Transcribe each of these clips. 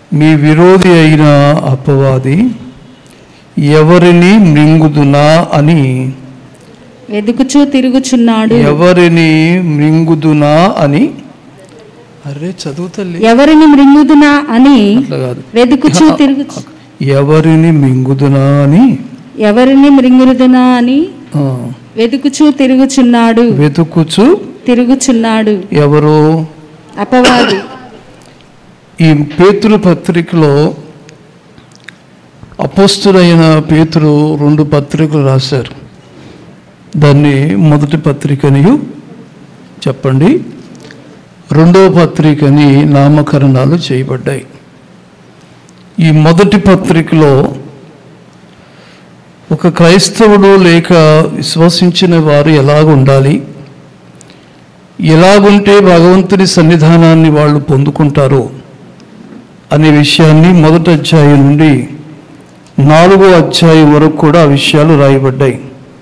మీ విరోధి అయిన అపవాది ఎవరిని మృంగుదునా అని వెదుకుచూ తిరుగుచున్నాడు ఎవరిని మృంగుదునా అని అరే చదువుతల్లి ఎవరిని మృంగుదునా అని అట్లా కాదు వెదుకుచూ తిరుగుచు ఎవరిని మింగుదునా అని ఎవరిని మృంగుదునా అని ఆ, వెదుకుచూ తిరుగుచున్నాడు వెతుకుచు తిరుగుచున్నాడు ఎవరు అపవాది ఈ పేతురు పత్రికలో అపోస్తుడైన పేతురు రెండు పత్రికలు రాశారు దాన్ని మొదటి పత్రికనియు చెప్పండి రెండవ పత్రికని నామకరణాలు చేయబడ్డాయి ఈ మొదటి పత్రికలో ఒక క్రైస్తవుడు లేక విశ్వసించిన వారు ఎలాగ ఉండాలి ఎలాగుంటే భగవంతుని సన్నిధానాన్ని వాళ్ళు పొందుకుంటారు అనే విషయాన్ని మొదటి అధ్యాయం నుండి నాలుగో అధ్యాయం వరకు కూడా ఆ విషయాలు రాయబడ్డాయి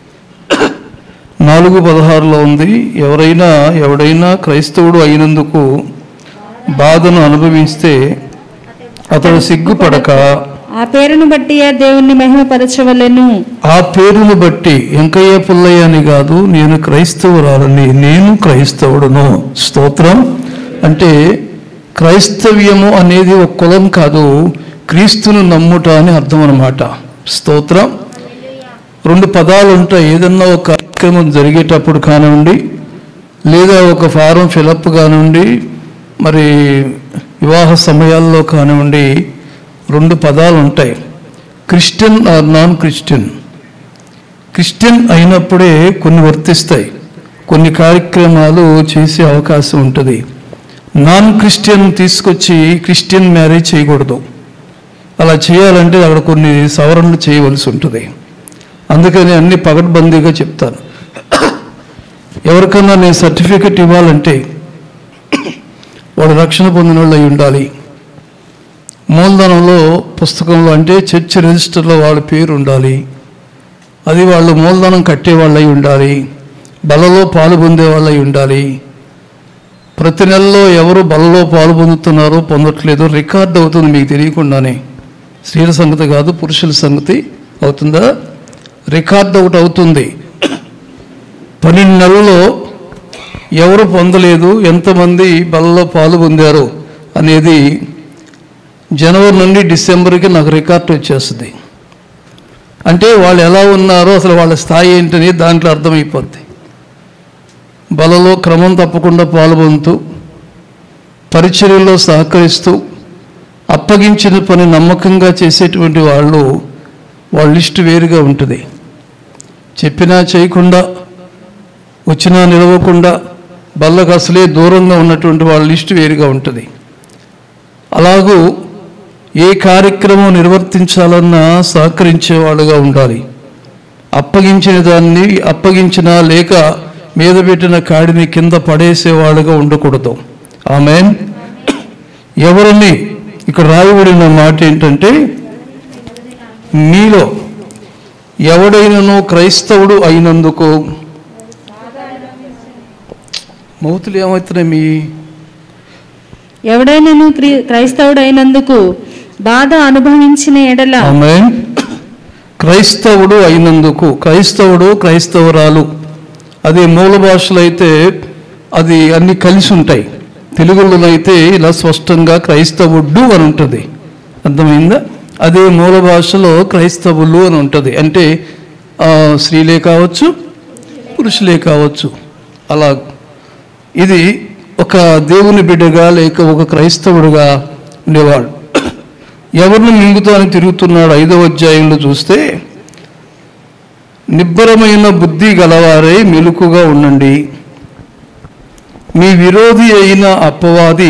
నాలుగు పదహారులో ఉంది ఎవరైనా ఎవడైనా క్రైస్తవుడు అయినందుకు బాధను అనుభవిస్తే అతడు సిగ్గుపడక ఆ పేరును బట్టి ఆ దేవుణ్ణి మహిమపరచవలెను ఆ పేరును బట్టి వెంకయ్య పుల్లయ్య అని కాదు నేను క్రైస్తవురాలని నేను క్రైస్తవుడును స్తోత్రం అంటే క్రైస్తవ్యము అనేది ఒక కులం కాదు క్రీస్తును నమ్ముట అని అర్థం అన్నమాట స్తోత్రం రెండు పదాలు ఉంటాయి ఏదన్నా ఒక కార్యక్రమం జరిగేటప్పుడు కానివ్వండి లేదా ఒక ఫారం ఫిలప్ కానివ్వండి మరి వివాహ సమయాల్లో కానివ్వండి రెండు పదాలు ఉంటాయి Christian or non Christian Christian అయినప్పుడే కొన్ని వర్తిస్తాయి కొన్ని కార్యక్రమాలు చేసే అవకాశం ఉంటుంది నాన్ క్రిస్టియన్ తీసుకొచ్చి క్రిస్టియన్ మ్యారేజ్ చేయకూడదు అలా చేయాలంటే అక్కడ కొన్ని సవరణలు చేయవలసి ఉంటుంది అందుకని అన్ని పగడ్బందీగా చెప్తాను ఎవరికన్నా నేను సర్టిఫికెట్ ఇవ్వాలంటే వాడు రక్షణ పొందిన వాళ్ళు అయి ఉండాలి మూలధనంలో పుస్తకంలో అంటే చర్చ్ రిజిస్టర్లో వాళ్ళ పేరు ఉండాలి అది వాళ్ళు మూలధనం కట్టే వాళ్ళు అయి ఉండాలి బలలో పాలు పొందే వాళ్ళు అయి ఉండాలి ప్రతి నెలలో ఎవరు బలలో పాలు పొందుతున్నారో పొందట్లేదో రికార్డ్ అవుతుంది మీకు తెలియకుండానే స్త్రీల సంగతి కాదు పురుషుల సంగతి అవుతుందా రికార్డ్ ఒకటి అవుతుంది పన్నెండు నెలల్లో ఎవరు పొందలేదు ఎంతమంది బలలో పాలు పొందారు అనేది జనవరి నుండి డిసెంబర్కి నాకు రికార్డ్ వచ్చేస్తుంది అంటే వాళ్ళు ఎలా ఉన్నారో అసలు వాళ్ళ స్థాయి ఏంటని దాంట్లో అర్థమైపోద్ది బలలో క్రమం తప్పకుండా పాల్గొంటూ పరిచర్యలో సహకరిస్తూ అప్పగించిన పని నమ్మకంగా చేసేటువంటి వాళ్ళు వాళ్ళ లిస్టు వేరుగా ఉంటుంది చెప్పినా చేయకుండా వచ్చినా నిలవకుండా బల్లకు అసలే దూరంగా ఉన్నటువంటి వాళ్ళ లిస్టు వేరుగా ఉంటుంది అలాగూ ఏ కార్యక్రమం నిర్వర్తించాలన్నా సహకరించే వాళ్ళుగా ఉండాలి అప్పగించిన దాన్ని అప్పగించిన లేక మీద పెట్టిన కాడిని కింద పడేసేవాళ్ళుగా ఉండకూడదు ఆమె ఎవరిని ఇక్కడ రాయబడిన మాట ఏంటంటే మీలో ఎవడైనను క్రైస్తవుడు అయినందుకు మౌతులు ఏమవుతున్నాయి మీ ఎవడైనను క్రీ- క్రైస్తవుడైనందుకు బాధ అనుభవించిన ఎడల ఆమె క్రైస్తవుడు అయినందుకు క్రైస్తవుడు క్రైస్తవురాలు అది మూల భాషలో అయితే అది అన్ని కలిసి ఉంటాయి తెలుగులోనైతే ఇలా స్పష్టంగా క్రైస్తవుడు అని ఉంటుంది అర్థమైందా అదే మూల భాషలో క్రైస్తవులు అని ఉంటుంది అంటే ఆ, స్త్రీలే కావచ్చు పురుషులే కావచ్చు అలా ఇది ఒక దేవుని బిడ్డగా లేక ఒక క్రైస్తవుడుగా ఉండేవాడు ఎవరిని మింగుతాని తిరుగుతున్నాడు ఐదవ అధ్యాయంలో చూస్తే నిబ్బరమైన బుద్ధి గలవారే మెలుకుగా ఉండండి మీ విరోధి అయిన అపవాది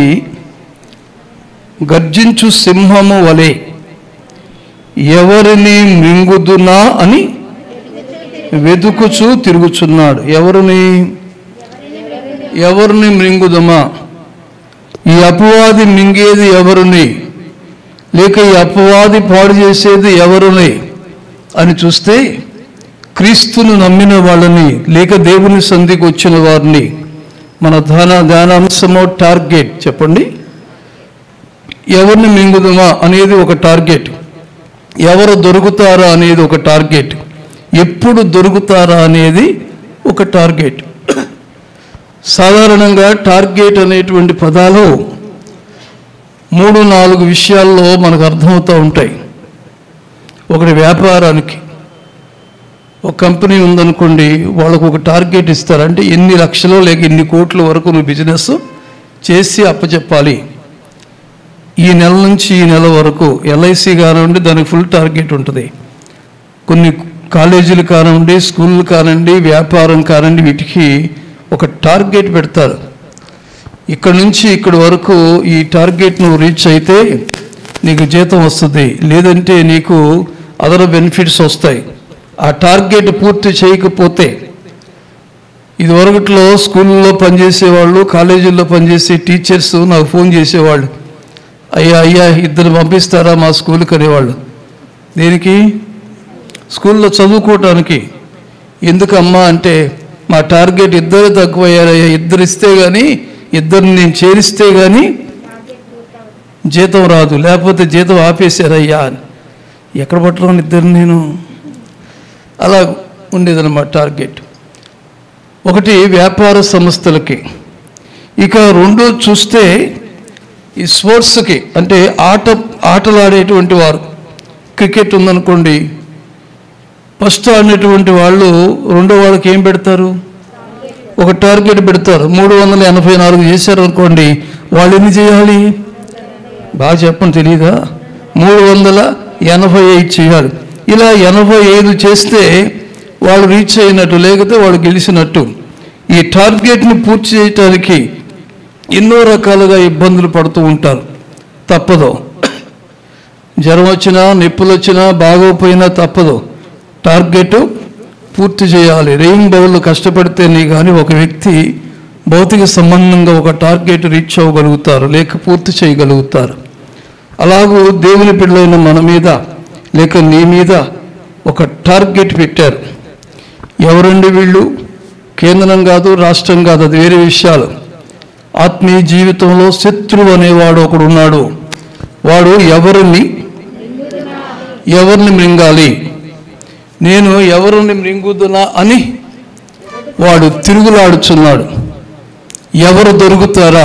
గర్జించు సింహము వలె ఎవరిని మింగుదునా అని వెతుకుచూ తిరుగుచున్నాడు ఎవరిని ఎవరిని మృంగుదమా ఈ అపవాది మింగేది ఎవరిని లేక ఈ అపవాది పాడు చేసేది ఎవరిని అని చూస్తే క్రీస్తును నమ్మిన వాళ్ళని లేక దేవుని సంధికి వచ్చిన వారిని మన ధ్యాన ధ్యానాంశమో టార్గెట్ చెప్పండి ఎవరిని మింగుదమా అనేది ఒక టార్గెట్ ఎవరు దొరుకుతారా అనేది ఒక టార్గెట్ ఎప్పుడు దొరుకుతారా అనేది ఒక టార్గెట్ సాధారణంగా టార్గెట్ అనేటువంటి పదాలు మూడు నాలుగు విషయాల్లో మనకు అర్థమవుతూ ఉంటాయి ఒకటి వ్యాపారానికి ఒక కంపెనీ ఉందనుకోండి వాళ్ళకు ఒక టార్గెట్ ఇస్తారు అంటే ఎన్ని లక్షలు లేక ఎన్ని కోట్ల వరకు నువ్వు బిజినెస్ చేసి అప్పచెప్పాలి ఈ నెల నుంచి ఈ నెల వరకు ఎల్ఐసి కానివ్వండి దానికి ఫుల్ టార్గెట్ ఉంటుంది కొన్ని కాలేజీలు కానివ్వండి స్కూళ్ళు కానివ్వండి వ్యాపారం కానివ్వండి వీటికి ఒక టార్గెట్ పెడతారు ఇక్కడ నుంచి ఇక్కడ వరకు ఈ టార్గెట్ నువ్వు రీచ్ అయితే నీకు జీతం వస్తుంది లేదంటే నీకు అదర్ బెనిఫిట్స్ వస్తాయి ఆ టార్గెట్ పూర్తి చేయకపోతే ఇది వరకట్లో స్కూల్లో పనిచేసేవాళ్ళు కాలేజీల్లో పనిచేసే టీచర్స్ నాకు ఫోన్ చేసేవాళ్ళు అయ్యా అయ్యా ఇద్దరు పంపిస్తారా మా స్కూల్కి అనేవాళ్ళు దేనికి స్కూల్లో చదువుకోవటానికి ఎందుకమ్మా అంటే మా టార్గెట్ ఇద్దరు తక్కువయ్యారయ్యా ఇద్దరు ఇస్తే కానీ ఇద్దరిని నేను చేరిస్తే కానీ జీతం రాదు లేకపోతే జీతం ఆపేశారయ్యా అని ఎక్కడ పట్టడం ఇద్దరు నేను అలా ఉండేదన్నమాట టార్గెట్ ఒకటి వ్యాపార సంస్థలకి ఇక రెండు చూస్తే ఈ స్పోర్ట్స్కి అంటే ఆట ఆటలాడేటువంటి వారు క్రికెట్ ఉందనుకోండి ఫస్ట్ ఆడినటువంటి వాళ్ళు రెండో వాళ్ళకి ఏం పెడతారు ఒక టార్గెట్ పెడతారు మూడు వందల ఎనభై నాలుగు చేశారు అనుకోండి వాళ్ళు ఎన్ని చేయాలి బాగా చెప్పని తెలియదా మూడు వందల ఎనభై ఐదు చేయాలి ఇలా ఎనభై ఐదు చేస్తే వాళ్ళు రీచ్ అయినట్టు లేకపోతే వాళ్ళు గెలిచినట్టు ఈ టార్గెట్ని పూర్తి చేయటానికి ఎన్నో రకాలుగా ఇబ్బందులు పడుతూ ఉంటారు తప్పదు జ్వరం వచ్చినా నొప్పులు వచ్చినా బాగోపోయినా తప్పదు టార్గెట్ పూర్తి చేయాలి రెయిన్ బౌల్ కష్టపడితేనే కానీ ఒక వ్యక్తి భౌతిక సంబంధంగా ఒక టార్గెట్ రీచ్ అవ్వగలుగుతారు లేక పూర్తి చేయగలుగుతారు అలాగూ దేవుని పిల్లలైన మన మీద లేక నీ మీద ఒక టార్గెట్ పెట్టారు ఎవరండి వీళ్ళు కేంద్రం కాదు రాష్ట్రం కాదు అది వేరే విషయాలు ఆత్మీయ జీవితంలో శత్రువు అనేవాడు ఒకడు ఉన్నాడు వాడు ఎవరిని ఎవరిని మృంగాలి నేను ఎవరిని మృంగుదునా అని వాడు తిరుగులాడుచున్నాడు ఎవరు దొరుకుతారా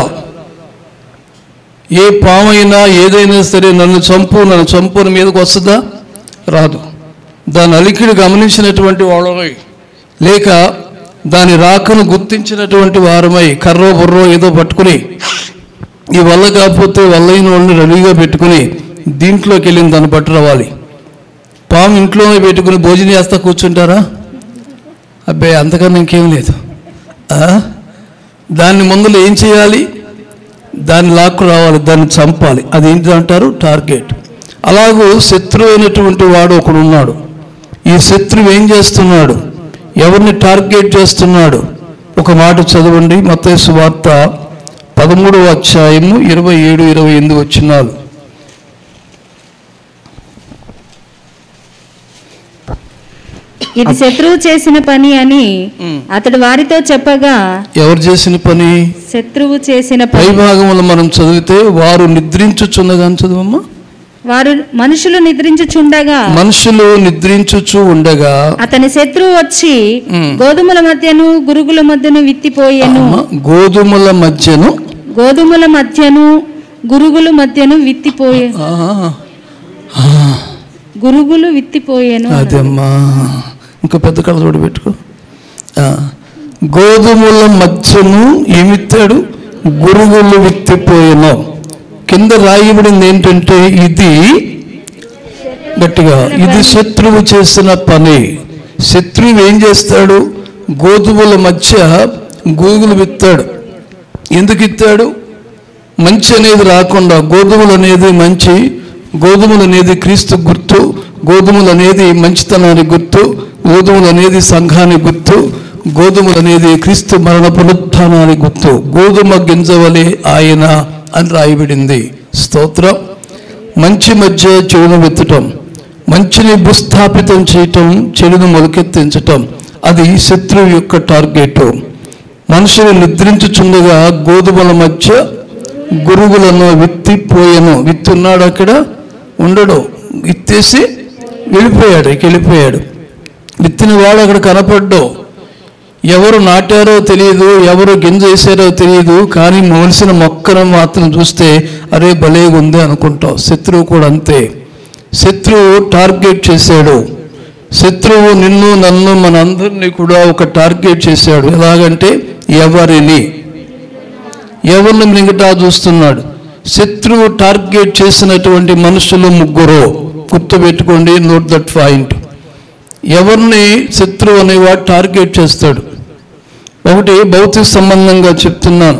ఏ పామైనా ఏదైనా సరే నన్ను చంపు నన్ను చంపు అని మీదకి వస్తుందా రాదు దాని అలికిడి గమనించినటువంటి వాళ్ళమై లేక దాని రాకను గుర్తించినటువంటి వారమై కర్రో బుర్రో ఏదో పట్టుకుని ఈ వల్ల కాకపోతే వల్లైన వాళ్ళని రెడీగా పెట్టుకుని దీంట్లోకి వెళ్ళిన దాన్ని పట్టు రావాలి పాము ఇంట్లోనే పెట్టుకుని భోజనం చేస్తా కూర్చుంటారా అబ్బాయి అంతకన్నా ఇంకేం లేదు ఆ? దాన్ని ముందులో ఏం చేయాలి దాన్ని లాక్కు రావాలి దాన్ని చంపాలి అది ఏంటి అంటారు టార్గెట్ అలాగూ శత్రువు అయినటువంటి వాడు ఒకడు ఉన్నాడు ఈ శత్రువు ఏం చేస్తున్నాడు ఎవరిని టార్గెట్ చేస్తున్నాడు ఒక మాట చదవండి మత్తయి వార్త పదమూడవ అధ్యాయము ఇరవై ఏడు ఇరవై ఎనిమిది వచ్చినాలు ఇది శత్రువు చేసిన పని అని అతడు వారితో చెప్పగా ఎవరు చేసిన పని శత్రువు చేసిన పై పని భాగంలో మనం చదివితే వారు నిద్రించుచున్నగా అని చదవమ్మా వారు మనుషులు నిద్రించుచుండగా మనుషులు నిద్రించుచు ఉండగా అతని శత్రువు వచ్చి ఉమ్. గోధుమల మధ్యను గురుగుల మధ్యను విత్తిపోయెను అమ్మ, గోధుమల మధ్యను గోధుమల మధ్యను గురుగుల మధ్యను విత్తిపోయే ఆ, గురుగులు విత్తిపోయేను అదమ్మా ఇంకో పెద్ద కళ్ళతోటి పెట్టుకో ఆ, గోధుమల మధ్యను ఏమిత్తాడు గురుగులు విత్తిపోయాను కింద రాయబడింది ఏంటంటే ఇది గట్టిగా ఇది శత్రువు చేసిన పని శత్రువు ఏం చేస్తాడు గోధుమల మధ్య గూగులు విత్తాడు ఎందుకు ఇత్తాడు మంచి అనేది రాకుండా గోధుమలు అనేది మంచి గోధుమలు అనేది క్రీస్తు గుర్తు గోధుమలు అనేది మంచితనానికి గుర్తు గోధుమలు అనేది సంఘానికి గుర్తు గోధుమలు అనేది క్రీస్తు మరణ పునరుత్థానానికి గుర్తు గోధుమ గింజవలే ఆయన అని రాయబడింది స్తోత్రం మంచి మధ్య చెడును వెత్తటం మంచిని భూస్థాపితం చేయటం చెడును మొలకెత్తించటం అది శత్రువు యొక్క టార్గెట్ మనుషులు నిద్రించుచుండగా గోధుమల మధ్య గురుగులను విత్తిపోయాను విత్తి ఉన్నాడు అక్కడ ఉండడు విత్తేసి వెళ్ళిపోయాడు ఇక వెళ్ళిపోయాడు విత్తిన వాడు అక్కడ కనపడ్డావు ఎవరు నాటారో తెలియదు ఎవరు గింజ వేసారో తెలియదు కానీ మొలిసిన మొక్కను మాత్రం చూస్తే అరే భలేగా ఉంది అనుకుంటావు శత్రువు కూడా అంతే శత్రువు టార్గెట్ చేశాడు శత్రువు నిన్ను నన్ను మనందరినీ కూడా ఒక టార్గెట్ చేశాడు ఎలాగంటే ఎవరిని ఎవరిని మిగతా చూస్తున్నాడు శత్రువు టార్గెట్ చేసినటువంటి మనుషులు ముగ్గురు గుర్తుపెట్టుకోండి నోట్ దట్ పాయింట్ ఎవరిని శత్రువు అనేవాడు టార్గెట్ చేస్తాడు ఒకటి భౌతిక సంబంధంగా చెప్తున్నాను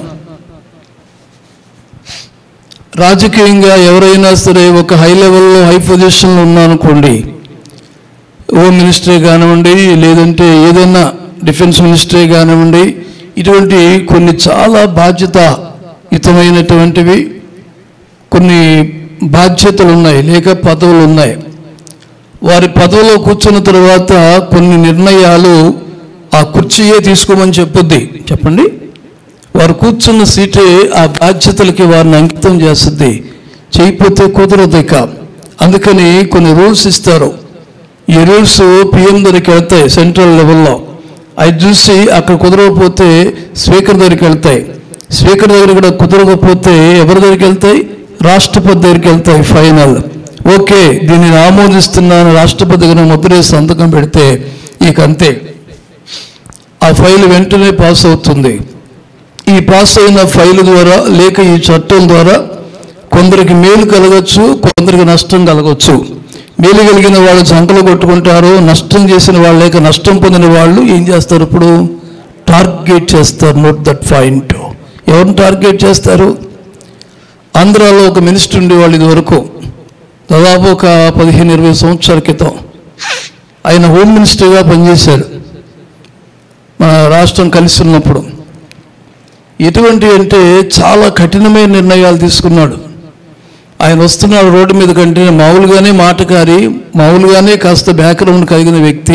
రాజకీయంగా ఎవరైనా సరే ఒక హై లెవెల్లో హై పొజిషన్లో ఉన్నారనుకోండి హోమ్ మినిస్టరే కానివ్వండి లేదంటే ఏదైనా డిఫెన్స్ మినిస్టరే కానివ్వండి ఇటువంటి కొన్ని చాలా బాధ్యతాయుతమైనటువంటివి కొన్ని బాధ్యతలు ఉన్నాయి లేక పదవులు ఉన్నాయి వారి పదవిలో కూర్చున్న తర్వాత కొన్ని నిర్ణయాలు ఆ కుర్చీయే తీసుకోమని చెప్పుద్ది చెప్పండి వారు కూర్చున్న సీటే ఆ బాధ్యతలకి వారిని అంకితం చేస్తుంది చేయకపోతే కుదరదు ఇక అందుకని కొన్ని రూల్స్ ఇస్తారు ఈ రూల్స్ పిఎం దగ్గరికి వెళ్తాయి సెంట్రల్ లెవెల్లో అవి చూసి అక్కడ కుదరకపోతే స్పీకర్ దగ్గరికి వెళ్తాయి స్పీకర్ దగ్గర కూడా కుదరకపోతే ఎవరి దగ్గరికి వెళ్తాయి రాష్ట్రపతి దగ్గరికి వెళ్తాయి ఫైనల్ ఓకే దీనిని ఆమోదిస్తున్నాను రాష్ట్రపతి దగ్గర ముద్రేసి సంతకం పెడితే ఇక అంతే ఆ ఫైల్ వెంటనే పాస్ అవుతుంది ఈ పాస్ అయిన ఫైల్ ద్వారా లేక ఈ చట్టం ద్వారా కొందరికి మేలు కలగచ్చు కొందరికి నష్టం కలగచ్చు మేలు కలిగిన వాళ్ళు సంకలు కొట్టుకుంటారు నష్టం చేసిన వాళ్ళు లేక నష్టం పొందిన వాళ్ళు ఏం చేస్తారు ఇప్పుడు టార్గెట్ చేస్తారు నోట్ దట్ పాయింట్ ఎవరిని టార్గెట్ చేస్తారు ఆంధ్రాలో ఒక మినిస్టర్ ఉండేవాళ్ళు ఇది వరకు దాదాపు ఒక పదిహేను ఇరవై సంవత్సరాల క్రితం ఆయన హోమ్ మినిస్టర్గా పనిచేశాడు మన రాష్ట్రం కలిసి ఉన్నప్పుడు ఎటువంటి అంటే చాలా కఠినమైన నిర్ణయాలు తీసుకున్నాడు ఆయన వస్తున్నాడు రోడ్డు మీద కంటే మామూలుగానే మాటకారి మామూలుగానే కాస్త బ్యాక్గ్రౌండ్ కలిగిన వ్యక్తి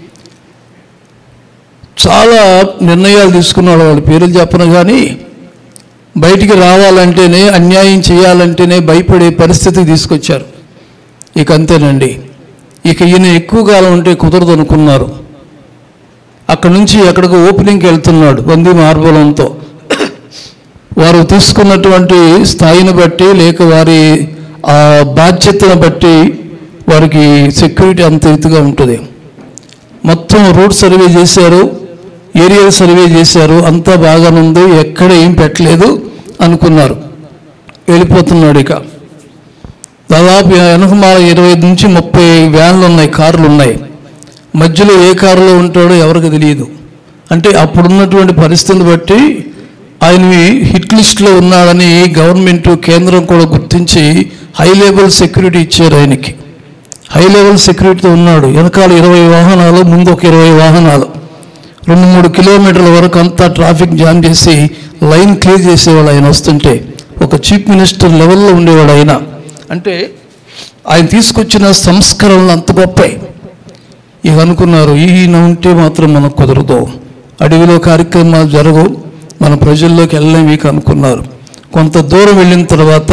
చాలా నిర్ణయాలు తీసుకున్నాడు వాళ్ళ పేర్లు చెప్పను కానీ బయటికి రావాలంటేనే అన్యాయం చేయాలంటేనే భయపడే పరిస్థితి తీసుకొచ్చారు ఇక అంతేనండి ఇక ఈయన ఎక్కువ కాలం ఉంటే కుదరదు అనుకున్నారు అక్కడ నుంచి ఎక్కడికి ఓపెనింగ్కి వెళ్తున్నాడు వంది మార్బలంతో వారు తీసుకున్నటువంటి స్థాయిని బట్టి లేక వారి ఆ బాధ్యతను బట్టి వారికి సెక్యూరిటీ అంత ఎత్తుగా ఉంటుంది మొత్తం రూట్ సర్వే చేశారు ఏరియల్ సర్వే చేశారు అంతా బాగానే ఉంది ఎక్కడ ఏం పెట్టలేదు అనుకున్నారు వెళ్ళిపోతున్నాడు ఇక దాదాపు వెనకమాల ఇరవై నుంచి ముప్పై వ్యాన్లు ఉన్నాయి కార్లు ఉన్నాయి మధ్యలో ఏ కారులో ఉంటాడో ఎవరికి తెలియదు అంటే అప్పుడున్నటువంటి పరిస్థితిని బట్టి ఆయనవి హిట్ లిస్ట్లో ఉన్నాడని గవర్నమెంట్ కేంద్రం కూడా గుర్తించి హై లెవెల్ సెక్యూరిటీ ఇచ్చారు ఆయనకి హై లెవెల్ సెక్యూరిటీతో ఉన్నాడు వెనకాల ఇరవై వాహనాలు ముందు ఒక ఇరవై వాహనాలు రెండు మూడు కిలోమీటర్ల వరకు అంతా ట్రాఫిక్ జామ్ చేసి లైన్ క్లియర్ చేసేవాడు ఆయన వస్తుంటే ఒక చీఫ్ మినిస్టర్ లెవెల్లో ఉండేవాడు ఆయన అంటే ఆయన తీసుకొచ్చిన సంస్కరణలు అంత గొప్పవి ఇక అనుకున్నారు ఈయన ఉంటే మాత్రం మనకు కుదరదు అడవిలో కార్యక్రమాలు జరగవు మన ప్రజల్లోకి వెళ్ళలేం ఇక అనుకున్నారు కొంత దూరం వెళ్ళిన తర్వాత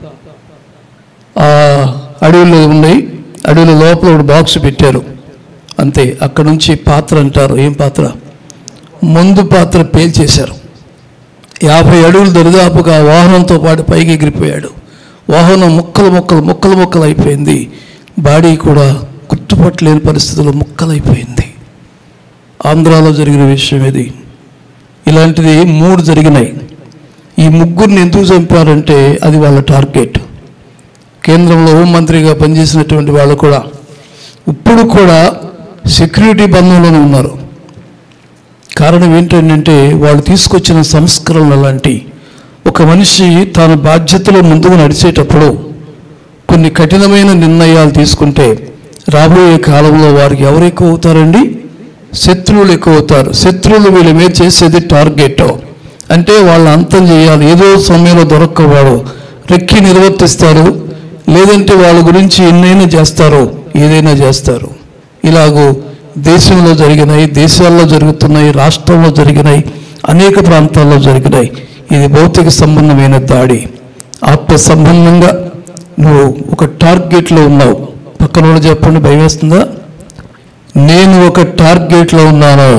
ఆ అడవిలో ఉన్నాయి అడవిలో లోపల ఒక బాక్స్ పెట్టారు అంతే అక్కడ నుంచి పాత్ర అంటారు ఏం పాత్ర ముందు పాత్ర పేల్చేశారు యాభై అడుగులు దరిదాపుగా ఆ వాహనంతో పాటు పైకి ఎగిరిపోయాడు వాహనం ముక్కలు ముక్కలు ముక్కలు ముక్కలు అయిపోయింది బాడీ కూడా గుర్తుపట్టలేని పరిస్థితుల్లో ముక్కలైపోయింది ఆంధ్రాలో జరిగిన విషయం ఇది ఇలాంటిది మూడు జరిగినాయి ఈ ముగ్గురిని ఎందుకు చంపారంటే అది వాళ్ళ టార్గెట్ కేంద్రంలో హోంమంత్రిగా పనిచేసినటువంటి వాళ్ళు కూడా ఇప్పుడు కూడా సెక్యూరిటీ బంధంలోనే ఉన్నారు కారణం ఏంటంటే వాళ్ళు తీసుకొచ్చిన సంస్కరణలు అలాంటి ఒక మనిషి తన బాధ్యతలో ముందుకు నడిచేటప్పుడు కొన్ని కఠినమైన నిర్ణయాలు తీసుకుంటే రాబోయే కాలంలో వారికి ఎవరు ఎక్కువ అవుతారండి శత్రువులు ఎక్కువ అవుతారు శత్రువులు వీళ్ళ మీద చేసేది టార్గెట్ అంటే వాళ్ళు అంతం చేయాలి ఏదో సమయంలో దొరక్కవాడు రెక్కి నిర్వర్తిస్తారు లేదంటే వాళ్ళ గురించి ఎన్నైనా చేస్తారు ఏదైనా చేస్తారు ఇలాగూ దేశంలో జరిగినాయి దేశాల్లో జరుగుతున్నాయి రాష్ట్రంలో జరిగినాయి అనేక ప్రాంతాల్లో జరిగినాయి ఇది భౌతిక సంబంధమైన దాడి ఆత్మ సంబంధంగా నువ్వు ఒక టార్గెట్లో ఉన్నావు పక్కన వాళ్ళు చెప్పండి భయం వేస్తుందా నేను ఒక టార్గెట్లో ఉన్నాను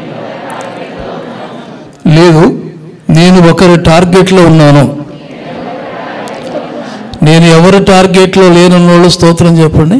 లేదు నేను ఒకరి టార్గెట్లో ఉన్నాను నేను ఎవరి టార్గెట్లో లేనున్న వాళ్ళు స్తోత్రం చెప్పండి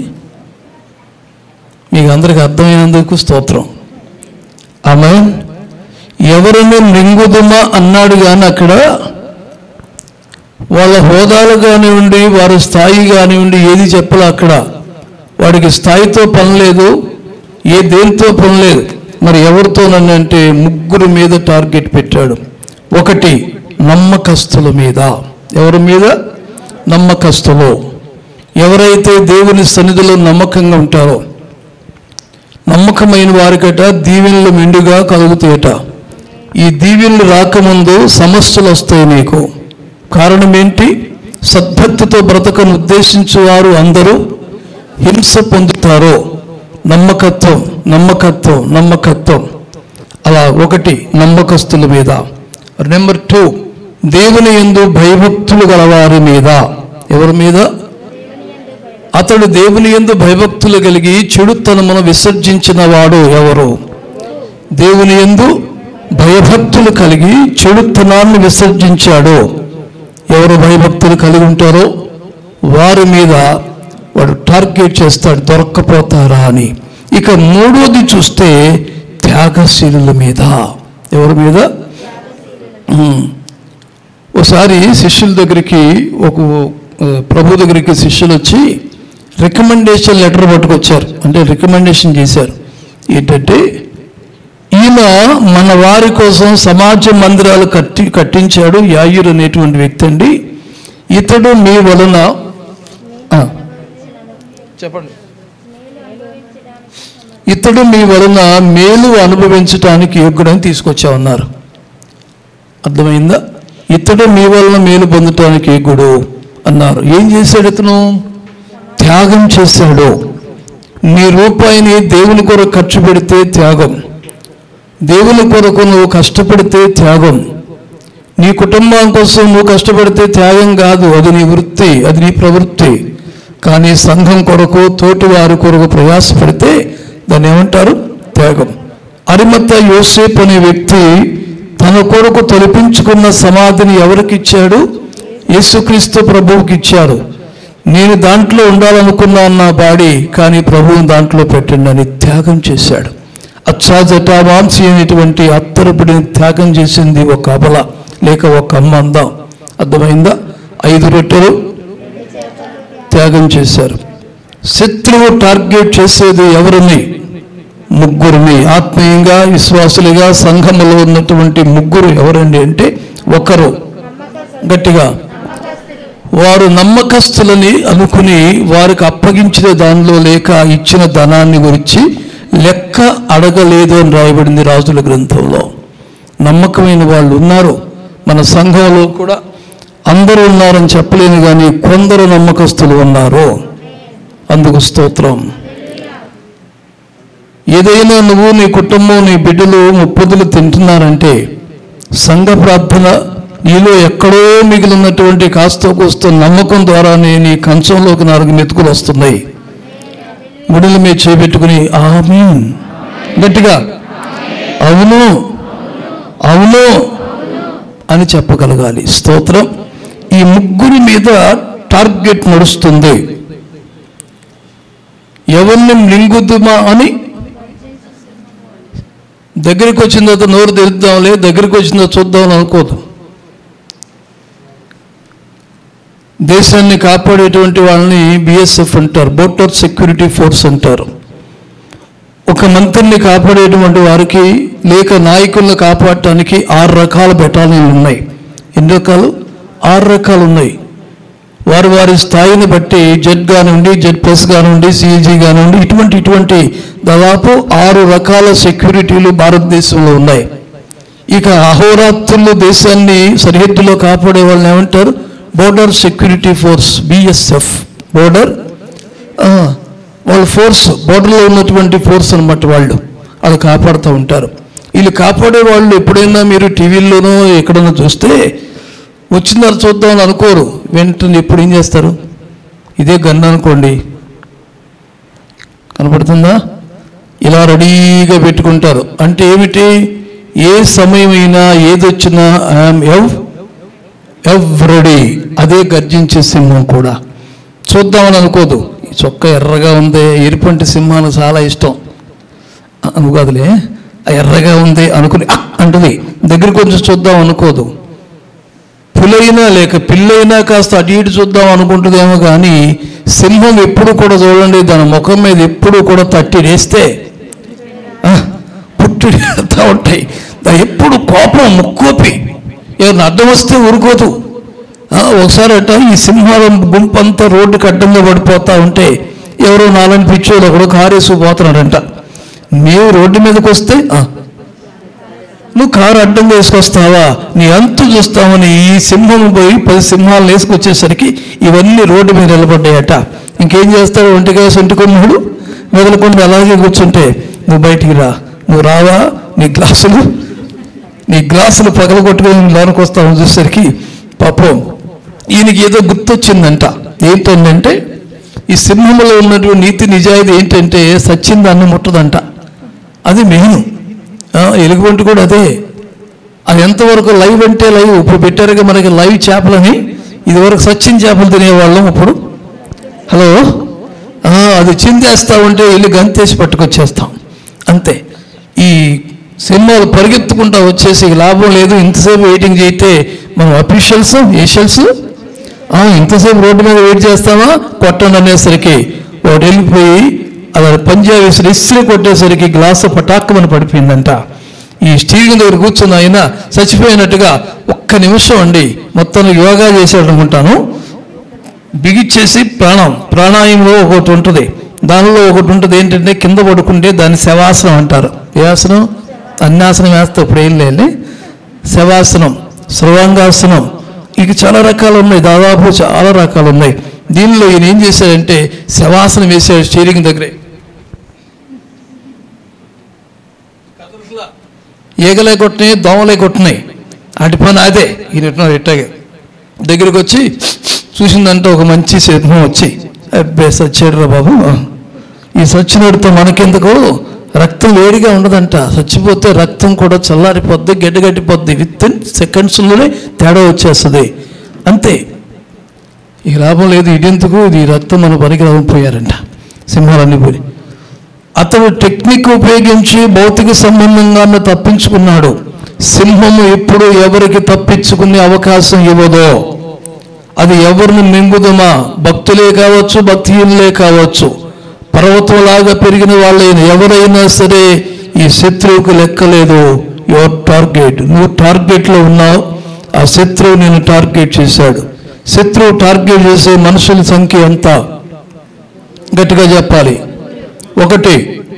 మీకు అందరికి అర్థమైనందుకు స్తోత్రం ఆమె ఎవరిని మృంగుదుమా అన్నాడు కానీ అక్కడ వాళ్ళ హోదాలు కానివ్వండి వారి స్థాయి కానివ్వండి ఏది చెప్పలే అక్కడ వాడికి స్థాయితో పని లేదు ఏ దేనితో పని లేదు మరి ఎవరితోనని అంటే ముగ్గురు మీద టార్గెట్ పెట్టాడు ఒకటి నమ్మకస్తుల మీద ఎవరి మీద నమ్మకస్తులు ఎవరైతే దేవుని సన్నిధిలో నమ్మకంగా ఉంటారో నమ్మకమైన వారికట దీవెనలు మెండుగా కలుగుతాయట ఈ దీవెనలు రాకముందు సమస్యలు వస్తాయి నీకు కారణం ఏంటి సద్భక్తితో బ్రతకను ఉద్దేశించు వారు అందరూ హింస పొందుతారో నమ్మకత్వం నమ్మకత్వం నమ్మకత్వం అలా ఒకటి నమ్మకస్తుల మీద నెంబర్ టూ దేవుని ఎందు భయభక్తులు గలవారి మీద ఎవరి మీద అతడు దేవుని ఎందు భయభక్తులు కలిగి చెడుతనమును విసర్జించిన వాడు ఎవరు దేవుని ఎందు భయభక్తులు కలిగి చెడుతనాన్ని విసర్జించాడు ఎవరు భయభక్తులు కలిగి ఉంటారో వారి మీద వాడు టార్గెట్ చేస్తాడు దొరక్కపోతారా అని ఇక మూడోది చూస్తే త్యాగశీలుల మీద ఎవరి మీద ఉమ్. ఒకసారి శిష్యుల దగ్గరికి ఒక ఆ, ప్రభు దగ్గరికి శిష్యులు వచ్చి రికమెండేషన్ లెటర్ పట్టుకొచ్చారు అంటే రికమెండేషన్ చేశారు ఏంటంటే ఈయన మన వారి కోసం సమాజ మందిరాలు కట్టి కట్టించాడు యాయురు అనేటువంటి వ్యక్తి అండి ఇతడు మీ వలన ఆ, చెప్పండి ఇతడు మీ వలన మేలు అనుభవించటానికి యోగ్యుడని తీసుకొచ్చామన్నారు అర్థమైందా ఇతడు మీ వలన మేలు పొందటానికి యోగ్యుడు అన్నారు ఏం చేశాడు ఇతను త్యాగం చేశాడు నీ రూపాయిని దేవుని కొరకు ఖర్చు పెడితే త్యాగం దేవుని కొరకు నువ్వు కష్టపడితే త్యాగం నీ కుటుంబం కోసం నువ్వు కష్టపడితే త్యాగం కాదు అది నీ వృత్తి అది నీ ప్రవృత్తి కానీ సంఘం కొరకు తోటి వారి కొరకు ప్రయాసపడితే దాన్ని ఏమంటారు త్యాగం అరిమత్త యోసేపు అనే వ్యక్తి తన కొరకు తొలిపించుకున్న సమాధిని ఎవరికి ఇచ్చాడు యేసుక్రీస్తు ప్రభువుకి ఇచ్చాడు నేను దాంట్లో ఉండాలనుకున్నాను నా బాడీ కానీ ప్రభువుని దాంట్లో పెట్టండి అని త్యాగం చేశాడు అచ్చా జటావాంసి అనేటువంటి అత్తరపడిని త్యాగం చేసింది ఒక అబల లేక ఒక అమ్మ అందాం అర్థమైందా ఐదు రొట్టెలు త్యాగం చేశారు శత్రువు టార్గెట్ చేసేది ఎవరిని ముగ్గురిని ఆత్మీయంగా విశ్వాసులుగా సంఘములో ఉన్నటువంటి ముగ్గురు ఎవరండి అంటే ఒకరు గట్టిగా వారు నమ్మకస్తులని అనుకుని వారికి అప్పగించిన దానిలో లేక ఇచ్చిన ధనాన్ని గురించి లెక్క అడగలేదు అని రాయబడింది రాజుల గ్రంథంలో నమ్మకమైన వాళ్ళు ఉన్నారు మన సంఘంలో కూడా అందరూ ఉన్నారని చెప్పలేను కానీ కొందరు నమ్మకస్తులు ఉన్నారు అందుకు స్తోత్రం ఏదైనా నువ్వు నీ కుటుంబం నీ బిడ్డలు ముప్పదులు తింటున్నారంటే సంఘ ప్రార్థన నీలో ఎక్కడో మిగిలినటువంటి కాస్త కూస్తో నమ్మకం ద్వారానే నీ కంచంలోకి నాలుగు మెతుకులు వస్తున్నాయి ముడుల మీద చేపెట్టుకుని ఆమీన్ గట్టిగా అవును అవును అని చెప్పగలగాలి స్తోత్రం ఈ ముగ్గురి మీద టార్గెట్ నడుస్తుంది ఎవరిని మింగుద్దుమా అని దగ్గరికి వచ్చిన తర్వాత నోరు తెరుద్దాంలే దగ్గరికి వచ్చిన తర్వాత చూద్దామని అనుకోదు దేశాన్ని కాపాడేటువంటి వాళ్ళని బిఎస్ఎఫ్ అంటారు బోర్డర్ సెక్యూరిటీ ఫోర్స్ అంటారు ఒక మంత్రిని కాపాడేటువంటి వారికి లేక నాయకులను కాపాడటానికి ఆరు రకాల బెటాలియన్లు ఉన్నాయి ఎన్ని రకాలు ఆరు రకాలు ఉన్నాయి వారి వారి స్థాయిని బట్టి జెడ్ కానివ్వండి జెడ్ ప్లస్ కానివ్వండి సిఈజీ కానివ్వండి ఇటువంటి ఇటువంటి దాదాపు ఆరు రకాల సెక్యూరిటీలు భారతదేశంలో ఉన్నాయి ఇక అహోరాత్రులు దేశాన్ని సరిహద్దులో కాపాడే వాళ్ళని ఏమంటారు border security force BSF border వాళ్ళ ఫోర్స్ బోర్డర్లో ఉన్నటువంటి ఫోర్స్ అన్నమాట వాళ్ళు వాళ్ళు కాపాడుతూ ఉంటారు వీళ్ళు కాపాడే వాళ్ళు ఎప్పుడైనా మీరు టీవీల్లోనో ఎక్కడైనా చూస్తే వచ్చిన తర్వాత చూద్దామని అనుకోరు వెంటనే ఎప్పుడు ఏం చేస్తారు ఇదే గన్ను అనుకోండి కనపడుతుందా ఇలా రెడీగా పెట్టుకుంటారు అంటే ఏమిటి ఏ సమయమైనా ఏదొచ్చినా ఐఎమ్ ఎవ్ ఎవ్రీడే అదే గర్జించే సింహం కూడా చూద్దామని అనుకోదు ఈ చొక్క ఎర్రగా ఉంది ఎరుపంటి సింహాలు చాలా ఇష్టం అ- నువ్వు కాదులే ఆ ఎర్రగా ఉంది అనుకుని "అక్" అంటుంది దగ్గరికి కొంచెం చూద్దాం అనుకోదు పులైనా లేక పిల్లైనా కాస్త అటు ఇటు చూద్దాం అనుకుంటుందేమో కానీ సింహం ఎప్పుడు కూడా చూడండి దాని ముఖం మీద ఎప్పుడు కూడా తట్టి వేస్తే పుట్టి వెళ్తూ ఉంటాయి దా- ఎప్పుడు కోపం ముక్కోపి ఏమైనా అడ్డం వస్తే ఊరుకోదు ఆ, ఒకసారి అట ఈ సింహాల గుంపు అంతా రోడ్డుకి అడ్డంగా పడిపోతా ఉంటే ఎవరో నాలని పిచ్చోడు ఒకడు కారేసు పోతున్నాడంట నీవు రోడ్డు మీదకి వస్తే "ఆ, నువ్వు కారు అడ్డం వేసుకొస్తావా నీ అంతు చూస్తామని ఈ సింహం పోయి పది సింహాలు వేసుకొచ్చేసరికి ఇవన్నీ రోడ్డు మీద నిలబడ్డాయట ఇంకేం చేస్తాడు ఒంటిగా సొంటుకున్నాడు మెదలకుండా అలాగే కూర్చుంటే నువ్వు బయటికి రా నువ్వు రావా నీ గ్లాసులు నీ గ్లాసులు పగల కొట్టుకొని లోనికి వస్తావు చూసేసరికి పాపం ఈయనకి ఏదో గుర్తొచ్చిందంట ఏంటంటే ఈ సింహంలో ఉన్నటువంటి నీతి నిజాయితీ ఏంటంటే సచ్చిన దాన్ని ముట్టదంట అది మెయిన్ ఎలుగుబంటి కూడా అదే అది ఎంతవరకు లైవ్ అంటే లైవ్ ఇప్పుడు పెట్టారుగా మనకి లైవ్ చేపలని ఇదివరకు సచ్చిన చేపలు తినేవాళ్ళం ఇప్పుడు హలో ఆ, అది చిందేస్తా ఉంటే వెళ్ళి గంతేసి పట్టుకొచ్చేస్తాం అంతే ఈ సినిమాలు పరిగెత్తుకుంటా వచ్చేసి ఇక లాభం లేదు ఇంతసేపు వెయిటింగ్ చేయితే మనం అఫీషియల్స్ ఏషియల్స్ ఇంతసేపు రోడ్డు మీద వెయిట్ చేస్తామా కొట్టండి అనేసరికి వాడు వెళ్ళిపోయి అలా పంజాబ్ వేసి ఇస్త్రీ కొట్టేసరికి గ్లాసు పటాక్కమని పడిపోయిందంట ఈ స్టీరింగ్ దగ్గర కూర్చున్న ఆయన చచ్చిపోయినట్టుగా ఒక్క నిమిషం అండి మొత్తం యోగా చేశాడు అనుకుంటాను బిగిచ్చేసి ప్రాణం ప్రాణాయంలో ఒకటి ఉంటుంది దానిలో ఒకటి ఉంటుంది ఏంటంటే కింద పడుకుంటే దాన్ని శవాసనం అంటారు ఏ ఆసనం అన్నాసనం వేస్తే ఇప్పుడు ఏం లేదు శవాసనం సర్వాంగాసనం ఇక చాలా రకాలు ఉన్నాయి దాదాపు చాలా రకాలు ఉన్నాయి దీనిలో ఈయన ఏం చేశాడంటే శవాసనం వేసాడు స్టీరింగ్ దగ్గరే ఈగలే కొట్టినాయి దోమలే కొట్టినాయి అటు పని అదే ఈయన ఇట్లా ఇట్టాగే దగ్గరికి వచ్చి చూసిందంటే ఒక మంచి సింహం వచ్చి అబ్బే సచ్చాడు రా బాబు ఈ సచ్చినోడితో మనకెందుకు రక్తం వేడిగా ఉండదంట చచ్చిపోతే రక్తం కూడా చల్లారిపోద్ది గడ్డగట్టిపోద్ది విత్ ఇన్ సెకండ్స్లోనే తేడా వచ్చేస్తుంది అంతే ఈ లాభం లేదు ఇదెందుకు ఇది ఈ రక్తం మన పనికి పోయారంట సింహాలన్నీ పోయి అతడు టెక్నిక్ ఉపయోగించి భౌతిక సంబంధంగా తప్పించుకున్నాడు సింహము ఎప్పుడు ఎవరికి తప్పించుకునే అవకాశం ఇవ్వదో అది ఎవరిని మింగుదమా భక్తులే కావచ్చు భక్తిహీనులే కావచ్చు పర్వతంలాగా పెరిగిన వాళ్ళైన ఎవరైనా సరే ఈ శత్రువుకు లెక్కలేదు యువర్ టార్గెట్ నువ్వు టార్గెట్లో ఉన్నావు ఆ శత్రువు నేను టార్గెట్ చేశాడు శత్రువు టార్గెట్ చేసే మనుషుల సంఖ్య ఎంత గట్టిగా చెప్పాలి ఒకటి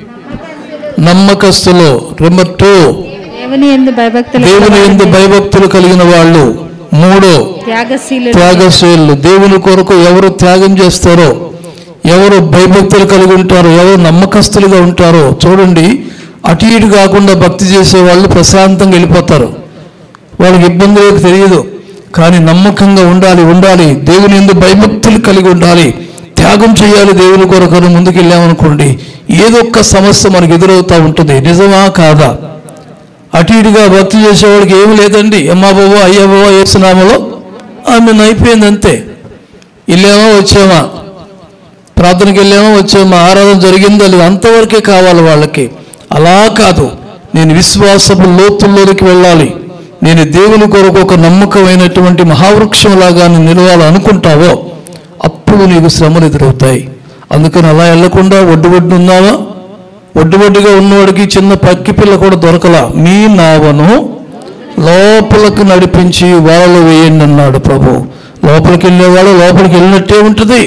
నమ్మకస్తులు నెంబర్ టూ దేవుని ఎందు భయభక్తులు దేవుని ఎందు భయభక్తులు కలిగిన వాళ్ళు మూడో త్యాగశీలు త్యాగశీలు దేవుని కొరకు ఎవరు త్యాగం చేస్తారో ఎవరు భయభక్తులు కలిగి ఉంటారో ఎవరు నమ్మకస్తులుగా ఉంటారో చూడండి అటు ఇటు కాకుండా భక్తి చేసే వాళ్ళు ప్రశాంతంగా వెళ్ళిపోతారు వాళ్ళకి ఇబ్బందులకు తెలియదు కానీ నమ్మకంగా ఉండాలి ఉండాలి దేవుని ఎందు భయభక్తులు కలిగి ఉండాలి త్యాగం చేయాలి దేవుని కొరకు అని ముందుకు వెళ్ళామనుకోండి ఏదో ఒక సమస్య మనకు ఎదురవుతూ ఉంటుంది నిజమా కాదా అటు ఇటుగా భక్తి చేసేవాడికి ఏమి లేదండి అమ్మా బాబు అయ్యా బాబు వేస్తున్నామలో ఆమె అయిపోయింది అంతే వెళ్ళామా వచ్చామా ప్రార్థనకి వెళ్ళామా వచ్చామా ఆరాధన జరిగిందా లేదు అంతవరకే కావాలి వాళ్ళకి అలా కాదు నేను విశ్వాసపు లోతుల్లోనికి వెళ్ళాలి నేను దేవుని కొరకు ఒక నమ్మకమైనటువంటి మహావృక్షం లాగా నిలవాలి అనుకుంటావో అప్పుడు నీకు శ్రమలు ఎదురవుతాయి అందుకని అలా వెళ్లకుండా ఒడ్డు ఒడ్డు ఉన్నావా ఒడ్డు ఒడ్డుగా ఉన్నవాడికి చిన్న పక్కి పిల్ల కూడా దొరకలా మీ నావను లోపలకు నడిపించి వలలు వేయండి అన్నాడు ప్రభు లోపలికి వెళ్ళేవాడు లోపలికి వెళ్ళినట్టే ఉంటుంది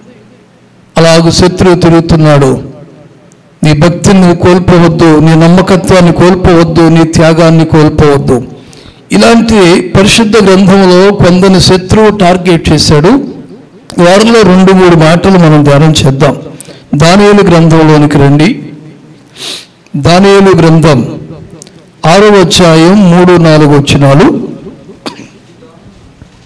అలాగూ శత్రువు తిరుగుతున్నాడు నీ భక్తిని నువ్వు కోల్పోవద్దు నీ నమ్మకత్వాన్ని కోల్పోవద్దు నీ త్యాగాన్ని కోల్పోవద్దు ఇలాంటి పరిశుద్ధ గ్రంథంలో కొందరిని శత్రువు టార్గెట్ చేశాడు వారిలో రెండు మూడు మాటలు మనం ధ్యానం చేద్దాం దానియేలు గ్రంథంలోనికి రండి దానియేలు గ్రంథం ఆరో అధ్యాయం మూడు నాలుగు వచ్చినాలు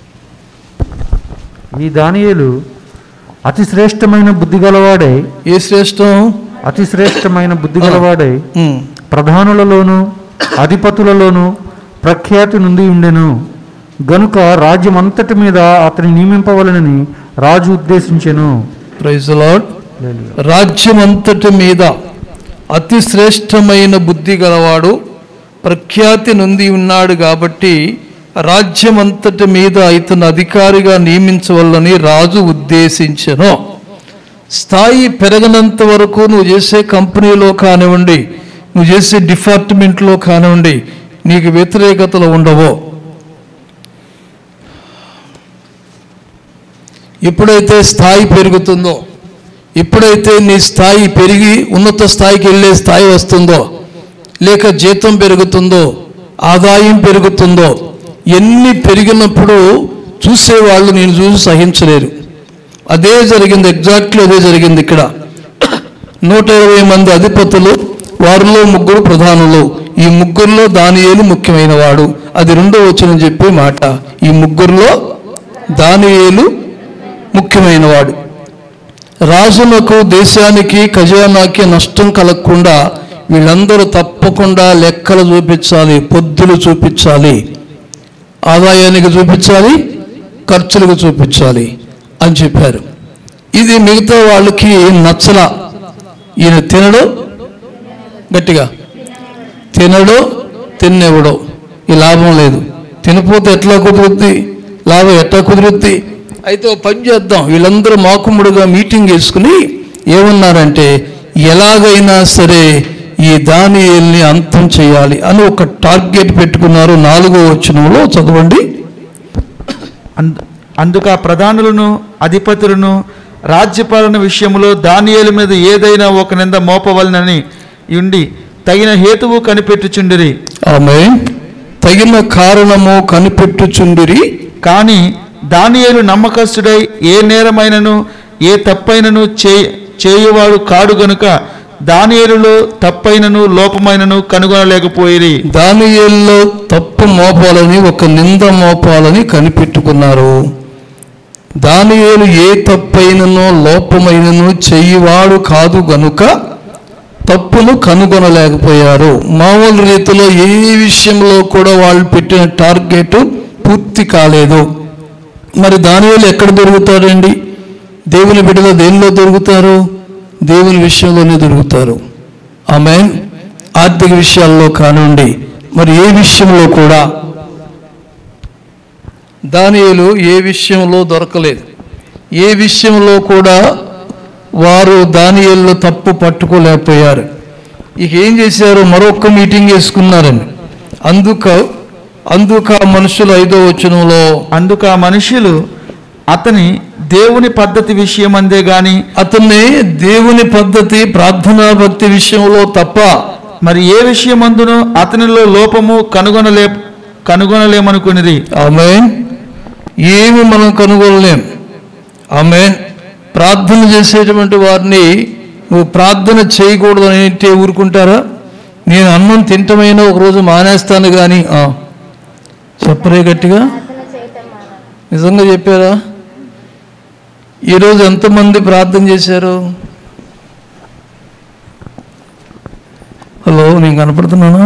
ఈ దానియేలు అతి శ్రేష్టమైన బుద్ధి గలవాడై ఏ శ్రేష్టం అతి శ్రేష్టమైన బుద్ధి గలవాడై ఉమ్. ప్రధానులలోను అధిపతులలోను ప్రఖ్యాతి నుండి ఉండెను గనుక రాజ్యమంతటి మీద అతని నియమింపవలనని రాజు ఉద్దేశించెను ప్రైజ్ లార్డ్ రాజ్యం అంతటి మీద అతి శ్రేష్టమైన బుద్ధి గలవాడు ప్రఖ్యాతి నొంది ఉన్నాడు కాబట్టి రాజ్యం అంతటి మీద ఇతను అధికారిగా నియమించవల్లని రాజు ఉద్దేశించెను స్థాయి పెరగనంత వరకు నువ్వు చేసే కంపెనీలో కానివ్వండి నువ్వు చేసే డిపార్ట్మెంట్లో కానివ్వండి నీకు వ్యతిరేకతలు ఉండవు ఎప్పుడైతే స్థాయి పెరుగుతుందో ఎప్పుడైతే నీ స్థాయి పెరిగి ఉన్నత స్థాయికి వెళ్ళే స్థాయి వస్తుందో లేక జీతం పెరుగుతుందో ఆదాయం పెరుగుతుందో ఎన్ని పెరిగినప్పుడు చూసేవాళ్ళు నేను చూసి సహించలేరు అదే జరిగింది ఎగ్జాక్ట్లీ అదే జరిగింది ఇక్కడ నూట ఇరవై మంది అధిపతులు వారిలో ముగ్గురు ప్రధానులు ఈ ముగ్గురులో దానియేలు ముఖ్యమైన వాడు అది రెండో వచ్చిన చెప్పే మాట ఈ ముగ్గురులో దానియేలు ముఖ్యమైన వాడు రాజులకు దేశానికి ఖజానాకి నష్టం కలగకుండా వీళ్ళందరూ తప్పకుండా లెక్కలు చూపించాలి పొద్దులు చూపించాలి ఆదాయానికి చూపించాలి ఖర్చులకు చూపించాలి అని చెప్పారు ఇది మిగతా వాళ్ళకి నచ్చల ఈయన తినడు గట్టిగా తినడు తిన్నివ్వడు ఈ లాభం లేదు తినపోతే ఎట్లా కుదురుద్ది లాభం ఎట్లా కుదురుద్ది అయితే ఓ పని చేద్దాం వీళ్ళందరూ మాకుముడుగా మీటింగ్ వేసుకుని ఏమన్నారంటే ఎలాగైనా సరే ఈ దానియేల్ని అంతం చేయాలి అని ఒక టార్గెట్ పెట్టుకున్నారు నాలుగో వచనంలో చదవండి అంద- అందుకు ఆ ప్రధానులను అధిపతులను రాజ్యపాలన విషయంలో దానియేలు మీద ఏదైనా ఒక నింద మోపవలనని ఉండి తగిన హేతువు కనిపెట్టుచుండిరి ఆమె తగిన కారణము కనిపెట్టుచుండిరి కానీ దానియేలు నమ్మకస్తుడై ఏ నేరమైనను ఏ తప్పైనను చే చేయువాడు కాడు గనుక దానియేలులో తప్పైనను లోపమైనను కనుగొనలేకపోయిరి దానియేల్లో తప్పు మోపాలని ఒక నింద మోపాలని కనిపెట్టుకున్నారు దానియేలు ఏ తప్పైననో లోపమైనను చెయ్యివాడు కాదు గనుక తప్పును కనుగొనలేకపోయారు మామూలు రీతిలో ఏ విషయంలో కూడా వాళ్ళు పెట్టిన టార్గెట్ పూర్తి కాలేదు మరి దానివేలు ఎక్కడ దొరుకుతారండి దేవుని బిడ్డలో దేనిలో దొరుకుతారు దేవుని విషయంలోనే దొరుకుతారు ఆమె ఆర్థిక విషయాల్లో కానివ్వండి మరి ఏ విషయంలో కూడా దానియేలు ఏ విషయంలో దొరకలేదు ఏ విషయంలో కూడా వారు దానియేల్లో తప్పు పట్టుకోలేకపోయారు ఇక ఏం చేశారు మరొక మీటింగ్ వేసుకున్నారండి అందుక అందుక మనుషులు ఐదో వచనంలో అందుకు ఆ మనుషులు అతని దేవుని పద్ధతి విషయం అందే గాని అతన్ని దేవుని పద్ధతి ప్రార్థనా భక్తి విషయంలో తప్ప మరి ఏ విషయమందును అతనిలో లోపము కనుగొనలే కనుగొనలేమనుకునిది ఆమె ఏమి మనం కనుగొనలేం ఆమె ప్రార్థన చేసేటువంటి వారిని నువ్వు ప్రార్థన చేయకూడదు అని అంటే ఊరుకుంటారా నేను అన్నం తింటమైనా ఒకరోజు మానేస్తాను కానీ ఆ, చెప్పరే గట్టిగా నిజంగా చెప్పారా ఈరోజు ఎంతమంది ప్రార్థన చేశారు హలో నేను కనపడుతున్నానా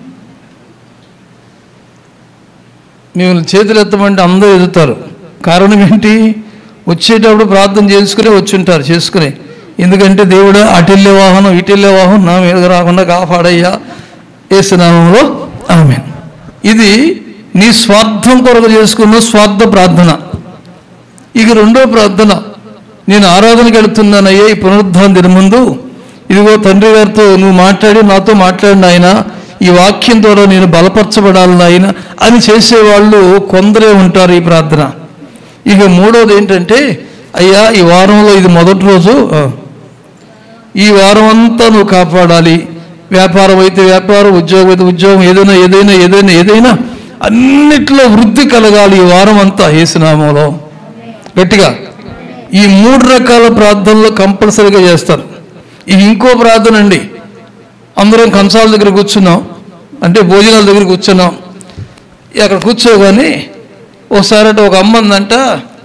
మిమ్మల్ని చేతులు ఎత్తమంటే అందరూ ఎదుగుతారు కారణం ఏంటి వచ్చేటప్పుడు ప్రార్థన చేసుకుని వచ్చుంటారు చేసుకుని ఎందుకంటే దేవుడు అటెళ్ళే వాహనం ఇటెళ్ళే వాహనం నా మీద రాకుండా కాపాడయ్యా ఏసునామంలో ఆమె ఇది నీ స్వార్థం కొరకు చేసుకున్న స్వార్థ ప్రార్థన ఇక రెండో ప్రార్థన నేను ఆరాధనకి వెళుతున్నానయ్యా ఈ పునరుద్ధాన దిన ముందు ఇదిగో తండ్రి గారితో నువ్వు మాట్లాడి నాతో మాట్లాడిన ఆయన ఈ వాక్యం ద్వారా నేను బలపరచబడాలి నాయన అని చేసేవాళ్ళు కొందరే ఉంటారు ఈ ప్రార్థన ఇక మూడోది ఏంటంటే అయ్యా ఈ వారంలో ఇది మొదటి రోజు ఆ, ఈ వారం అంతా నువ్వు కాపాడాలి వ్యాపారం అయితే వ్యాపారం ఉద్యోగం అయితే ఉద్యోగం ఏదైనా ఏదైనా ఏదైనా ఏదైనా అన్నిట్లో వృద్ధి కలగాలి ఈ వారం అంతా ఏసునామంలో గట్టిగా ఈ మూడు రకాల ప్రార్థనలు కంపల్సరీగా చేస్తారు ఇది ఇంకో ప్రార్థన అండి అందరం కంచాల దగ్గర కూర్చున్నాం అంటే భోజనాల దగ్గర కూర్చున్నాం అక్కడ కూర్చోగానే ఒకసారి అంటే ఒక అమ్మ ఉందంట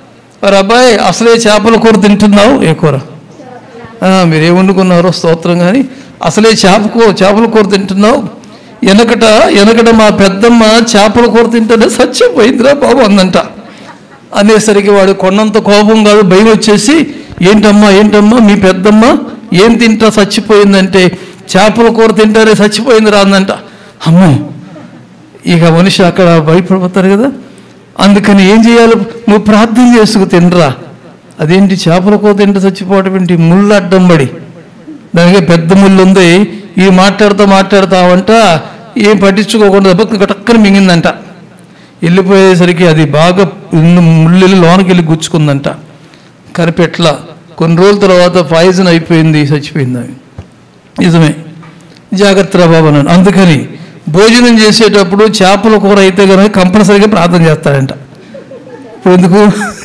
మరి అబ్బాయి అసలే చేపల కూర తింటున్నావు ఏ కూర ఆ, మీరు ఏం వండుకున్నారో స్తోత్రం కానీ అసలే చేప కూర చేపల కూర తింటున్నావు వెనకట వెనకట మా పెద్దమ్మ చేపల కూర తింటేనే చచ్చిపోయిందిరా బాబు అందంట అనేసరికి వాడు కొన్నంత కోపం కాదు భయం వచ్చేసి ఏంటమ్మా ఏంటమ్మా మీ పెద్దమ్మ ఏం తింటా చచ్చిపోయిందంటే చేపల కూర తింటారే చచ్చిపోయిందిరా అందంట అమ్మో ఇక మనిషి అక్కడ భయపడిపోతారు కదా అందుకని ఏం చేయాలి నువ్వు ప్రార్థన చేసుకు తినరా అదేంటి చేపల కూర తింటే చచ్చిపోవటం ఏంటి ముళ్ళు అడ్డం పడి దానికి పెద్ద ముళ్ళు ఉంది ఈ మాట్లాడుతూ మాట్లాడుతావంట ఏం పట్టించుకోకుండా దెబ్బ టక్కన మింగిందంట వెళ్ళిపోయేసరికి అది బాగా ఇన్ని ముళ్ళు వెళ్ళి లోనకి వెళ్ళి గుచ్చుకుందంట కనిపెట్ల కొన్ని రోజుల తర్వాత పాయిజన్ అయిపోయింది చచ్చిపోయింది అవి నిజమే జాగ్రత్త రా బాబు అన్నాను అందుకని భోజనం చేసేటప్పుడు చేపల కూర అయితే కనుక కంపల్సరీగా ప్రార్థన చేస్తాడంట ఇప్పుడు ఎందుకు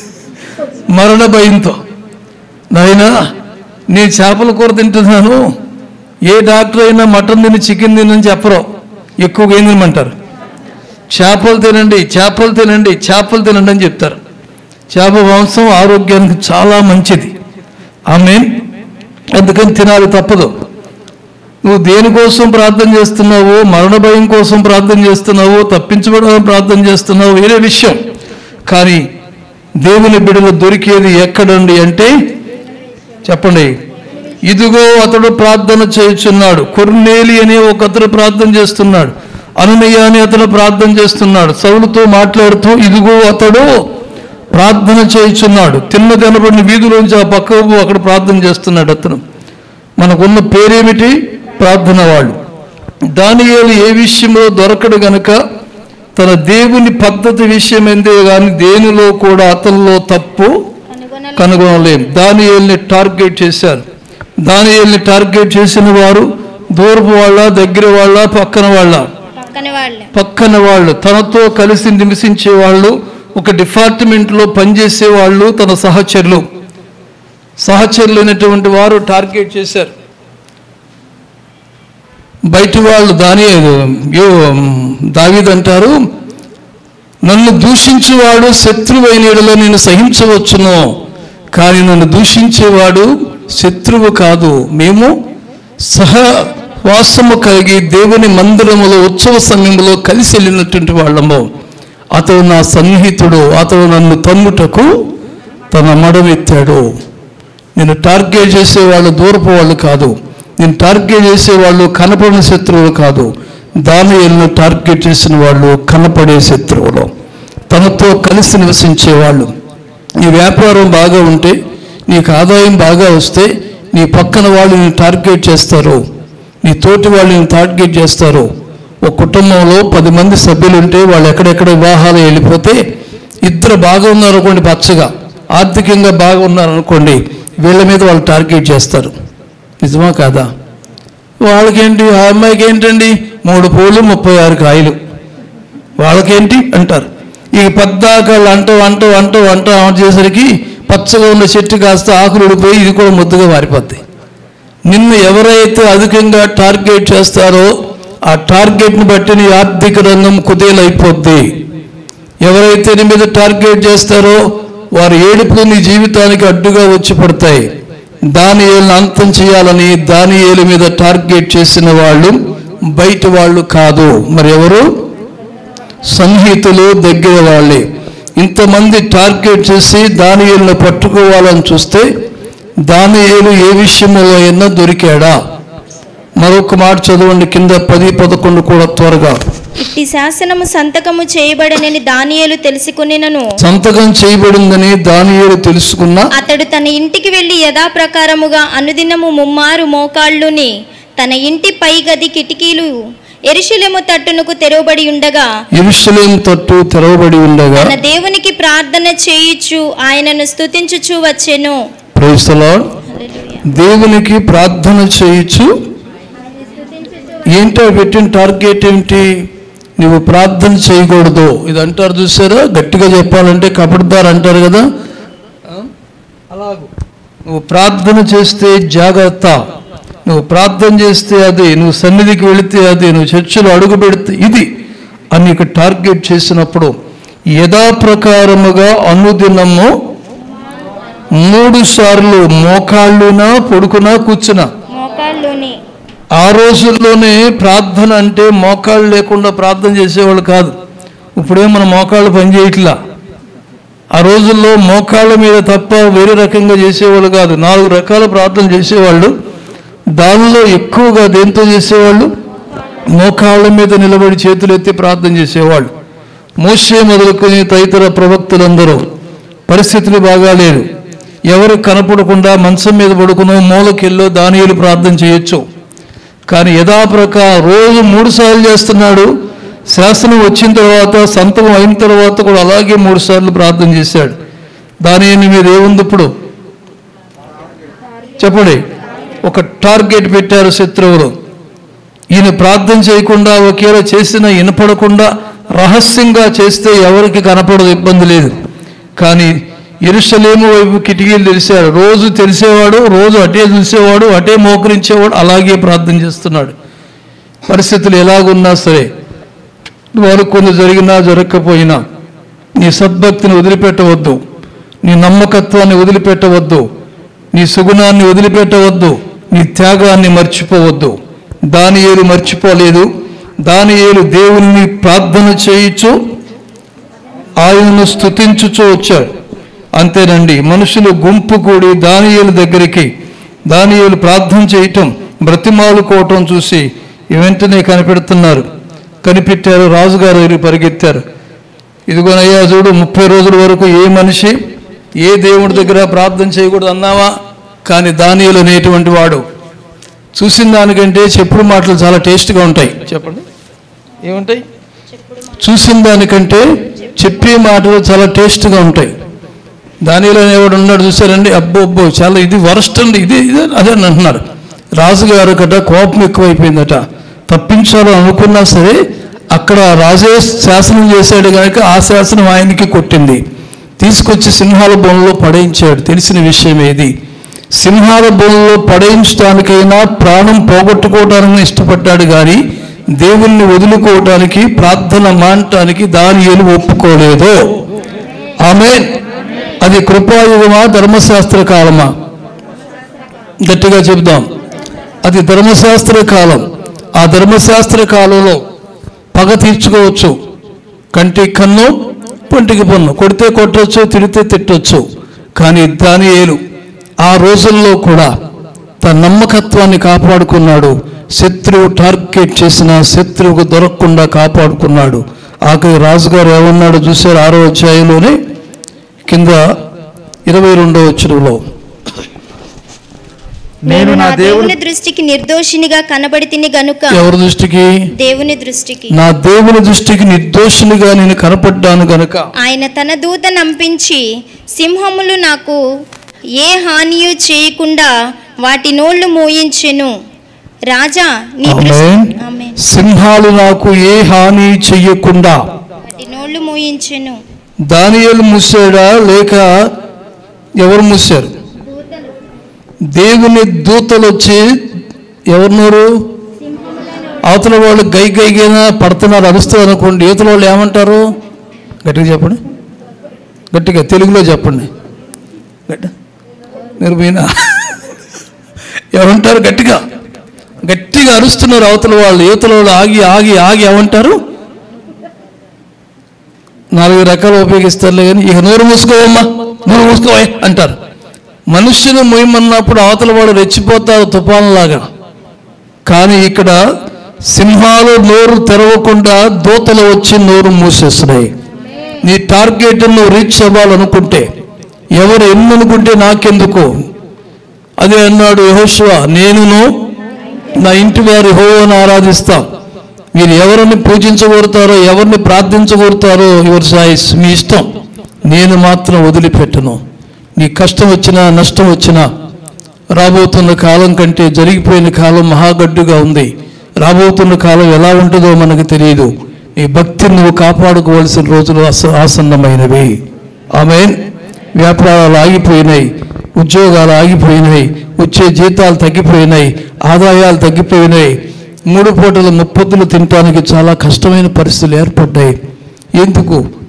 మరణ భయంతో నాయనా నేను చేపల కూర తింటున్నాను ఏ డాక్టర్ అయినా మటన్ తిని చికెన్ తినని చెప్పరు ఎక్కువగా ఏం తినమంటారు చేపలు తినండి చేపలు తినండి చేపలు తినండి అని చెప్తారు చేప మాంసం ఆరోగ్యానికి చాలా మంచిది ఆమె అందుకని తినాలి తప్పదు నువ్వు దేనికోసం ప్రార్థన చేస్తున్నావు మరణ భయం కోసం ప్రార్థన చేస్తున్నావు తప్పించబడాలని ప్రార్థన చేస్తున్నావు వేరే విషయం కానీ దేవుని బిడలు దొరికేది ఎక్కడండి అంటే చెప్పండి ఇదిగో అతడు ప్రార్థన చేయుచున్నాడు కొర్నేలి అనే ఒక అతడు ప్రార్థన చేస్తున్నాడు అనునయ్య అని అతడు ప్రార్థన చేస్తున్నాడు సౌలుతో మాట్లాడుతూ ఇదిగో అతడు ప్రార్థన చేయుచున్నాడు తిన్న తినబడిన వీధిలోంచి ఆ పక్కకు అక్కడ ప్రార్థన చేస్తున్నాడు అతను మనకున్న పేరేమిటి ప్రార్థన వాళ్ళు దానియేలు ఏ విషయంలో దొరకడు గనుక తన దేవుని పద్ధతి విషయం ఎందే కానీ దేనిలో కూడా అతనిలో తప్పు కనుగొనలేం దానియేల్ని టార్గెట్ చేశారు దానియేల్ని టార్గెట్ చేసిన వారు దూరపు వాళ్ళ దగ్గర వాళ్ళ పక్కన వాళ్ళ పక్కన వాళ్ళే పక్కన వాళ్ళు తనతో కలిసి నివసించే వాళ్ళు ఒక డిపార్ట్మెంట్లో పనిచేసే వాళ్ళు తన సహచరులు సహచరులైనటువంటి వారు టార్గెట్ చేశారు బయట వాళ్ళు దాని దావిదంటారు నన్ను దూషించేవాడు శత్రువైన యెడల నేను సహించవచ్చును కానీ నన్ను దూషించేవాడు శత్రువు కాదు మేము సహవాసము కలిగి దేవుని మందిరములో ఉత్సవ సమయంలో కలిసి వెళ్ళినటువంటి వాళ్ళము అతడు నా సన్నిహితుడు అతడు నన్ను తన్నుటకు తన మడమెత్తాడు నేను టార్గెట్ చేసేవాళ్ళు దూరపు వాళ్ళు కాదు నేను టార్గెట్ చేసేవాళ్ళు కనపడిన శత్రువులు కాదు దానియలను టార్గెట్ చేసిన వాళ్ళు కనపడే శత్రువులు తనతో కలిసి నివసించే వాళ్ళు నీ వ్యాపారం బాగా ఉంటే నీకు ఆదాయం బాగా వస్తే నీ పక్కన వాళ్ళు నేను టార్గెట్ చేస్తారు నీ తోటి వాళ్ళు నేను టార్గెట్ చేస్తారు ఒక కుటుంబంలో పది మంది సభ్యులు ఉంటే వాళ్ళు ఎక్కడెక్కడ వివాహాలు వెళ్ళిపోతే ఇద్దరు బాగా ఉన్నారు అనుకోండి పచ్చగా ఆర్థికంగా బాగా ఉన్నారు అనుకోండి వీళ్ళ మీద వాళ్ళు టార్గెట్ చేస్తారు నిజమా కాదా వాళ్ళకేంటి ఆ అమ్మాయికి ఏంటండి మూడు పూలు ముప్పై ఆరు కాయలు వాళ్ళకేంటి అంటారు ఈ పద్దాకాళ్ళు అంటూ అంటూ అంటూ అంటూ ఆమె చేసరికి పచ్చగా ఉన్న చెట్టు కాస్త ఆకులు ఊడిపోయి ఇది కూడా ముద్దుగా మారిపోద్ది నిన్ను ఎవరైతే అధికంగా టార్గెట్ చేస్తారో ఆ టార్గెట్ని బట్టి నీ ఆర్థిక రంగం కుదేలైపోద్ది ఎవరైతే నీ మీద టార్గెట్ చేస్తారో వారి ఏడుపులు నీ జీవితానికి అడ్డుగా వచ్చి పడతాయి దాని అంతం చేయాలని దాని మీద టార్గెట్ చేసిన వాళ్ళు బయట వాళ్ళు కాదు మరి ఎవరు సన్నిహితులు దగ్గర వాళ్ళే ఇంతమంది టార్గెట్ చేసి దానియేలును పట్టుకోవాలని చూస్తే దానియేలు ఏ విషయంలో అయినా దొరికాడా మరొక మాట చదవండి కింద పది పదకొండు కూడా త్వరగా ఇట్టి శాసనము సంతకము చేయబడనని దానియేలు తెలుసుకునినను సంతకం చేయబడిందని దానియేలు తెలుసుకున్న అతడు తన ఇంటికి వెళ్లి యథాప్రకారముగా అనుదినము ముమ్మారు మోకాళ్ళుని తన ఇంటి పై గది కిటికీలు ఎరుషులెము తట్టునకు తెరవబడి ఉండగా ఎరుషలేం తట్టు తెరవబడి ఉండగా తన దేవునికి ప్రార్థన చేయుచు ఆయనను స్తుతించుచు వచ్చెను ప్రైజ్ ద లార్డ్ దేవునికి ప్రార్థన చేయొచ్చు ఏంటో పెట్టిన టార్గెట్ ఏంటి నువ్వు ప్రార్థన చేయకూడదు ఇది అంటారు చూసారా గట్టిగా చెప్పాలంటే కపడదారు అంటారు కదా అలాగూ నువ్వు ప్రార్థన చేస్తే జాగ్రత్త నువ్వు ప్రార్థన చేస్తే అది నువ్వు సన్నిధికి వెళితే అది నువ్వు చర్చలు అడుగు పెడితే ఇది అని నీకు టార్గెట్ చేసినప్పుడు యథాప్రకారముగా అనుదినము మూడు సార్లు మోకాళ్ళునా పొడుకునా కూర్చున్నా మోకాళ్ళుని ఆ రోజుల్లోనే ప్రార్థన అంటే మోకాళ్ళు లేకుండా ప్రార్థన చేసేవాళ్ళు కాదు ఇప్పుడే మన మోకాళ్ళు పనిచేయట్లా ఆ రోజుల్లో మోకాళ్ళ మీద తప్ప వేరే రకంగా చేసేవాళ్ళు కాదు నాలుగు రకాల ప్రార్థన చేసేవాళ్ళు దానిలో ఎక్కువగా దేంతో చేసేవాళ్ళు మోకాళ్ళ మీద నిలబడి చేతులు ఎత్తి ప్రార్థన చేసేవాళ్ళు మోసే మొదలుకొని తదితర ప్రవక్తలందరూ పరిస్థితులు బాగాలేదు ఎవరు కనపడకుండా మంచం మీద పడుకునో మూలకెళ్ళో దానియులు ప్రార్థన చేయొచ్చు కానీ యథాప్రకారం రోజు మూడు సార్లు చేస్తున్నాడు శాసనం వచ్చిన తర్వాత సంతకం అయిన తర్వాత కూడా అలాగే మూడు సార్లు ప్రార్థన చేశాడు దాని మీద ఏముంది ఇప్పుడు చెప్పండి ఒక టార్గెట్ పెట్టారు శత్రువులు ఈయన ప్రార్థన చేయకుండా ఒకేలా చేసిన వినపడకుండా రహస్యంగా చేస్తే ఎవరికి కనపడదు ఇబ్బంది లేదు కానీ ఎరుసలేము వైపు కిటికీలు తెరిచారు రోజు తెలిసేవాడు రోజు అటే చూసేవాడు అటే మోకరించేవాడు అలాగే ప్రార్థన చేస్తున్నాడు పరిస్థితులు ఎలాగున్నా సరే వారు కొన్ని జరిగినా జరగకపోయినా నీ సద్భక్తిని వదిలిపెట్టవద్దు నీ నమ్మకత్వాన్ని వదిలిపెట్టవద్దు నీ సుగుణాన్ని వదిలిపెట్టవద్దు నీ త్యాగాన్ని మర్చిపోవద్దు దాని ఏలు మర్చిపోలేదు దాని ఏలు దేవుని ప్రార్థన చేయించు ఆయనను స్తుతించుచూ వచ్చాడు అంతేనండి మనుషులు గుంపు కూడి దానియేలు దగ్గరికి దానియేలు ప్రార్థన చేయటం బ్రతిమాలుకోవటం చూసి వెంటనే కనిపెడుతున్నారు కనిపెట్టారు రాజుగారు దగ్గరికి పరిగెత్తారు ఇదిగోనయ్యా చూడు ముప్పై రోజుల వరకు ఏ మనిషి ఏ దేవుడి దగ్గర ప్రార్థన చేయకూడదు అన్నావా కానీ దానియులు అనేటువంటి వాడు చూసిన దానికంటే చెప్పుడు మాటలు చాలా టేస్ట్గా ఉంటాయి చెప్పండి ఏముంటాయి చూసిన దానికంటే చెప్పే మాటలు చాలా టేస్ట్గా ఉంటాయి దానిలో ఎవడు ఉన్నాడు చూసారండి అబ్బో అబ్బో చాలా ఇది వరస్ట్ అండి ఇది ఇది అదే అని అంటున్నారు రాజుగారు కట కోపం ఎక్కువైపోయిందట తప్పించాలో అనుకున్నా సరే అక్కడ రాజే శాసనం చేశాడు కనుక ఆ శాసనం ఆయనకి కొట్టింది తీసుకొచ్చి సింహాల బోన్లో పడేయించాడు తెలిసిన విషయం ఏది సింహాల బోన్లో పడేయించడానికైనా ప్రాణం పోగొట్టుకోవడానికి ఇష్టపడ్డాడు కానీ దేవుణ్ణి వదులుకోవటానికి ప్రార్థన మానటానికి దాని ఏలు ఒప్పుకోలేదు ఆమె అది కృపాయుగమా ధర్మశాస్త్ర కాలమా గట్టిగా చెబుదాం అది ధర్మశాస్త్ర కాలం ఆ ధర్మశాస్త్ర కాలంలో పగ తీర్చుకోవచ్చు కంటికి కన్ను పొంటికి పన్ను కొడితే కొట్టవచ్చు తిడితే తిట్టవచ్చు కానీ దాని ఏలు ఆ రోజుల్లో కూడా తన నమ్మకత్వాన్ని కాపాడుకున్నాడు శత్రువు టార్గెట్ చేసిన శత్రువుకు దొరకకుండా కాపాడుకున్నాడు ఆఖరి రాజుగారు ఏమన్నాడు చూశారు ఆరో అధ్యాయంలోనే కింద ఇరవై రెండో వచ్చరంలో నేను నా దేవుని దృష్టికి నిర్దోషినిగా కనబడి తిని గనుక ఎవరి దృష్టికి దేవుని దృష్టికి నా దేవుని దృష్టికి నిర్దోషునిగా నేను కనపడ్డాను గనుక ఆయన తన దూత నంపించి సింహములు నాకు ఏ హానియు చేయకుండా వాటి నోళ్లు మోయించెను రాజా నీ దృష్టి ఆమేన్. ఆమేన్. సింహాలు నాకు ఏ హాని చెయ్యకుండా వాటి నోళ్లు మోయించెను దానియేలు మూసాడా లేక ఎవరు మూసారు దేవుని దూతలు వచ్చి ఎవరినోరు అవతల వాళ్ళు గై గైగైనా పడుతున్నారు అరుస్తారు అనుకోండి యువతల వాళ్ళు ఏమంటారు గట్టిగా చెప్పండి గట్టిగా తెలుగులో చెప్పండి గట్టి మీరు మీనా ఏమంటారు గట్టిగా గట్టిగా అరుస్తున్నారు అవతల వాళ్ళు యువతల వాళ్ళు ఆగి ఆగి ఆగి ఏమంటారు నాలుగు రకాలు ఉపయోగిస్తారులే కానీ ఇక నోరు మూసుకోవమ్మా నోరు మూసుకోవే అంటారు మనుష్యుని మొయ్యమన్నప్పుడు అవతల వాడు రెచ్చిపోతారు తుఫానులాగా కానీ ఇక్కడ సింహాలు నోరు తెరవకుండా దూతలు వచ్చి నోరు మూసేస్తున్నాయి నీ టార్గెట్ నువ్వు రీచ్ అవ్వాలనుకుంటే ఎవరు ఎన్ని అనుకుంటే నాకెందుకు అదే అన్నాడు యహోశివ నేనును నా ఇంటి వారి హోవాను ఆరాధిస్తాం మీరు ఎవరిని పూజించగోరుతారో ఎవరిని ప్రార్థించగోరుతారో యువర్ సాయిస్ మీ ఇష్టం నేను మాత్రం వదిలిపెట్టను నీ కష్టం వచ్చినా నష్టం వచ్చినా రాబోతున్న కాలం కంటే జరిగిపోయిన కాలం మహాగడ్డుగా ఉంది రాబోతున్న కాలం ఎలా ఉంటుందో మనకు తెలియదు నీ భక్తిని నువ్వు కాపాడుకోవాల్సిన రోజులు అస ఆసన్నమైనవి ఆమె వ్యాపారాలు ఆగిపోయినాయి ఉద్యోగాలు ఆగిపోయినాయి వచ్చే జీతాలు తగ్గిపోయినాయి ఆదాయాలు తగ్గిపోయినాయి మూడు పూటల ముప్పొద్దులు తినటానికి చాలా కష్టమైన పరిస్థితులు ఏర్పడ్డాయి ఎందుకు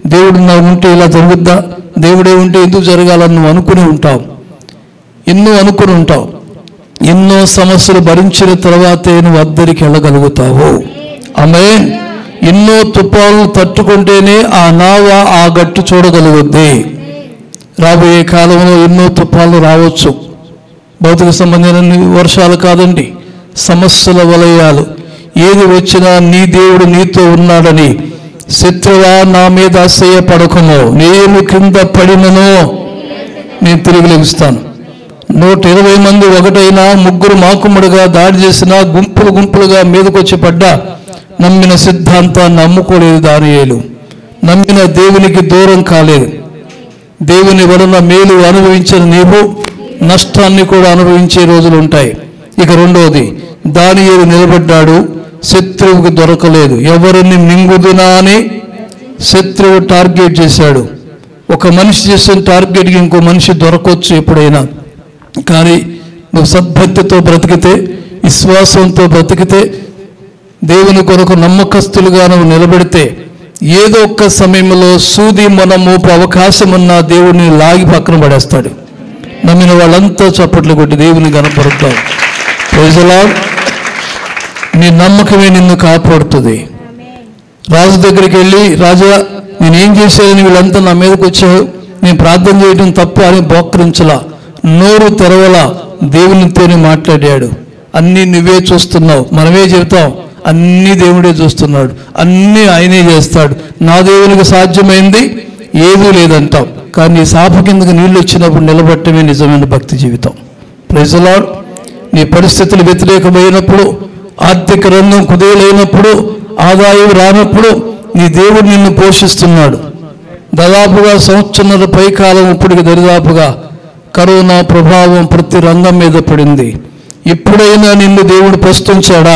దేవుడు నా ఉంటే ఇలా జరుగుద్దా దేవుడే ఉంటే ఎందుకు జరగాలని నువ్వు అనుకుని ఉంటావు ఎన్నో అనుకుని ఉంటావు ఎన్నో సమస్యలు భరించిన తర్వాతే నువ్వు అద్దరికి వెళ్ళగలుగుతావు ఆమె ఎన్నో తుఫాలు తట్టుకుంటేనే ఆ నావ ఆ గట్టు చూడగలుగుద్ది రాబోయే కాలంలో ఎన్నో తుఫాలు రావచ్చు భౌతిక సంబంధమైన వర్షాలు కాదండి సమస్యల వలయాలు ఏది వచ్చినా నీ దేవుడు నీతో ఉన్నాడని శత్రువా నా మీద అసహ్యపడకము నేను కింద పడినను నేను తిరిగి లభిస్తాను నూట ఇరవై మంది ఒకటైనా ముగ్గురు మాకుమ్మడిగా దాడి చేసినా గుంపులు గుంపులుగా మీదకొచ్చి పడ్డా నమ్మిన సిద్ధాంతాన్ని నమ్ముకోలేదు దానియేలు నమ్మిన దేవునికి దూరం కాలేదు దేవుని వలన మేలు అనుభవించిన నీవు నష్టాన్ని కూడా అనుభవించే రోజులు ఉంటాయి ఇక రెండవది దానియేలు నిలబడ్డాడు శత్రువుకు దొరకలేదు ఎవరిని మింగుదునా అని శత్రువు టార్గెట్ చేశాడు ఒక మనిషి చేసిన టార్గెట్కి ఇంకో మనిషి దొరకవచ్చు ఎప్పుడైనా కానీ నువ్వు సద్భక్తితో బ్రతికితే విశ్వాసంతో బ్రతికితే దేవుని కొరకు నమ్మకస్తులుగా నువ్వు నిలబెడితే ఏదో ఒక్క సమయంలో సూది మన మోపు అవకాశం ఉన్న దేవుడిని లాగి పక్కన పడేస్తాడు నమ్మిన వాళ్ళంతా చప్పట్లు కొట్టి దేవుని కనపడతారు ప్రజలా నీ నమ్మకమే నిన్ను కాపాడుతుంది రాజు దగ్గరికి వెళ్ళి రాజా నేనేం చేశానని వీళ్ళంతా నా మీదకి వచ్చావు నేను ప్రార్థన చేయడం తప్పు అని బోక్కరించలా నోరు తెరవలా దేవునితోనే మాట్లాడాడు అన్నీ నువ్వే చూస్తున్నావు మనమే చెబుతాం అన్నీ దేవుడే చూస్తున్నాడు అన్నీ ఆయనే చేస్తాడు నా దేవునికి సాధ్యమైంది ఏదీ లేదంటాం కానీ నీ సాప కిందకి నీళ్ళు వచ్చినప్పుడు నిలబట్టమే నిజమైన భక్తి జీవితం ప్రజలాడు నీ పరిస్థితులు వ్యతిరేకమైనప్పుడు ఆర్థిక రంగం కుదేలైనప్పుడు ఆదాయం రానప్పుడు నీ దేవుడు నిన్ను పోషిస్తున్నాడు దాదాపుగా సంవత్సరాల పైకాలం ఇప్పటికి దరిదాపుగా కరోనా ప్రభావం ప్రతి రంగం మీద పడింది ఇప్పుడైనా నిన్ను దేవుడు పోషించాడా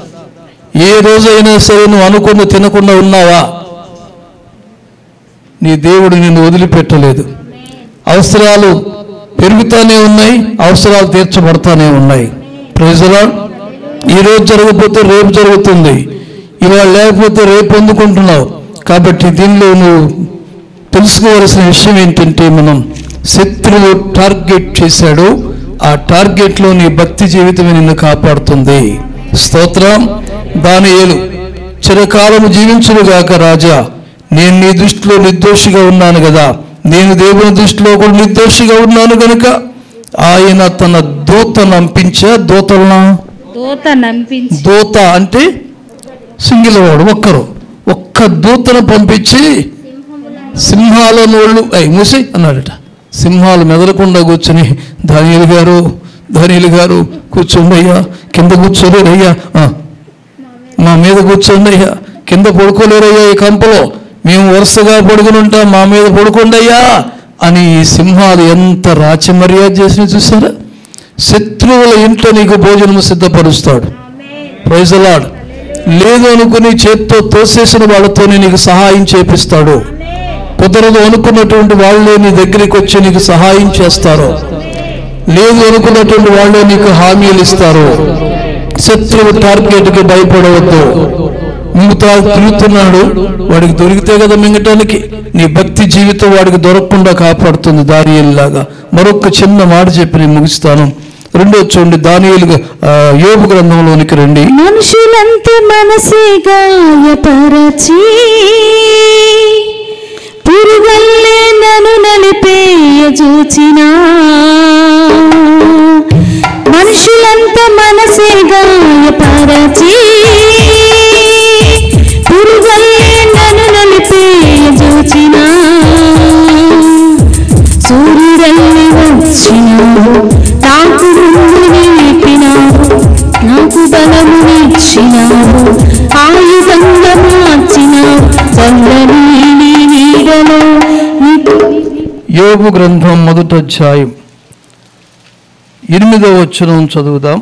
ఏ రోజైనా సరే నువ్వు అనుకున్న తినకుండా ఉన్నావా నీ దేవుడు నిన్ను వదిలిపెట్టలేదు అవసరాలు పెరుగుతానే ఉన్నాయి అవసరాలు తీర్చబడతానే ఉన్నాయి ప్రజలా ఈరోజు జరగకపోతే రేపు జరుగుతుంది ఇవాళ లేకపోతే రేపు అందుకుంటున్నావు కాబట్టి దీనిలో నువ్వు తెలుసుకోవాల్సిన విషయం ఏంటంటే మనం శత్రువు టార్గెట్ చేశాడు ఆ టార్గెట్లో నీ భక్తి జీవితమే నిన్ను కాపాడుతుంది స్తోత్రం దానియేలు చిరకాలము జీవించునుగాక రాజా నేను నీ దృష్టిలో నిర్దోషిగా ఉన్నాను కదా నేను దేవుని దృష్టిలో కూడా నిర్దోషిగా ఉన్నాను గనుక ఆయన తన దూత నంపించా దూతలనా దూత నంపించి దూత అంటే సింగిల్ వాడు ఒక్కరు ఒక్క దూతను పంపించి సింహాల నోళ్ళు అయి మూసి అన్నాడట సింహాలు మెదలకుండా కూర్చుని ధాన్యులు గారు ధాన్యులు గారు కూర్చోండి అయ్యా కింద కూర్చోలేరు అయ్యా ఆ, మా మీద కూర్చోండి అయ్యా కింద పడుకోలేరయ్యా ఈ కంపలో మేము వరుసగా పడుకుని ఉంటాం మా మీద పడుకోండి అయ్యా అని ఈ సింహాలు ఎంత రాచమర్యాద చేసిన చూసారా శత్రువుల ఇంట్లో నీకు భోజనం సిద్ధపరుస్తాడు ప్రైజలాడ్ లేదు అనుకుని చేత్తో తోసేసిన వాళ్ళతోనే నీకు సహాయం చేపిస్తాడు కుదరదు అనుకున్నటువంటి వాళ్ళే నీ దగ్గరికి వచ్చి నీకు సహాయం చేస్తారు లేదు అనుకున్నటువంటి వాళ్ళే నీకు హామీలు ఇస్తారు శత్రువు టార్గెట్కి భయపడవద్దు మిగతా తిరుగుతున్నాడు వాడికి దొరికితే కదా మింగటానికి నీ భక్తి జీవితం వాడికి దొరకకుండా కాపాడుతుంది దానియేలులాగా మరొక చిన్న మాట చెప్పి నేను ముగిస్తాను రెండో చూడండి దానియేలు యోగు గ్రంథంలోనికి రండి మనుషులంత మనసే గాయపరచి పురుగల్లే నన్ను నలిపేయ చూచినా మనుషులంత మనసే గాయపరచి పురుగల్లే నన్ను నలిపేయ చూచినా సూర్యుడల్లి వచ్చినావు నాకు ముందు నిలిపినావు నాకు బలమునిచ్చినావు ఆయుధంగా మార్చినావు చల్లని నీ నీడలో నీ- యోగు గ్రంథం మొదటి అధ్యాయం ఎనిమిదో వచనం చదువుదాం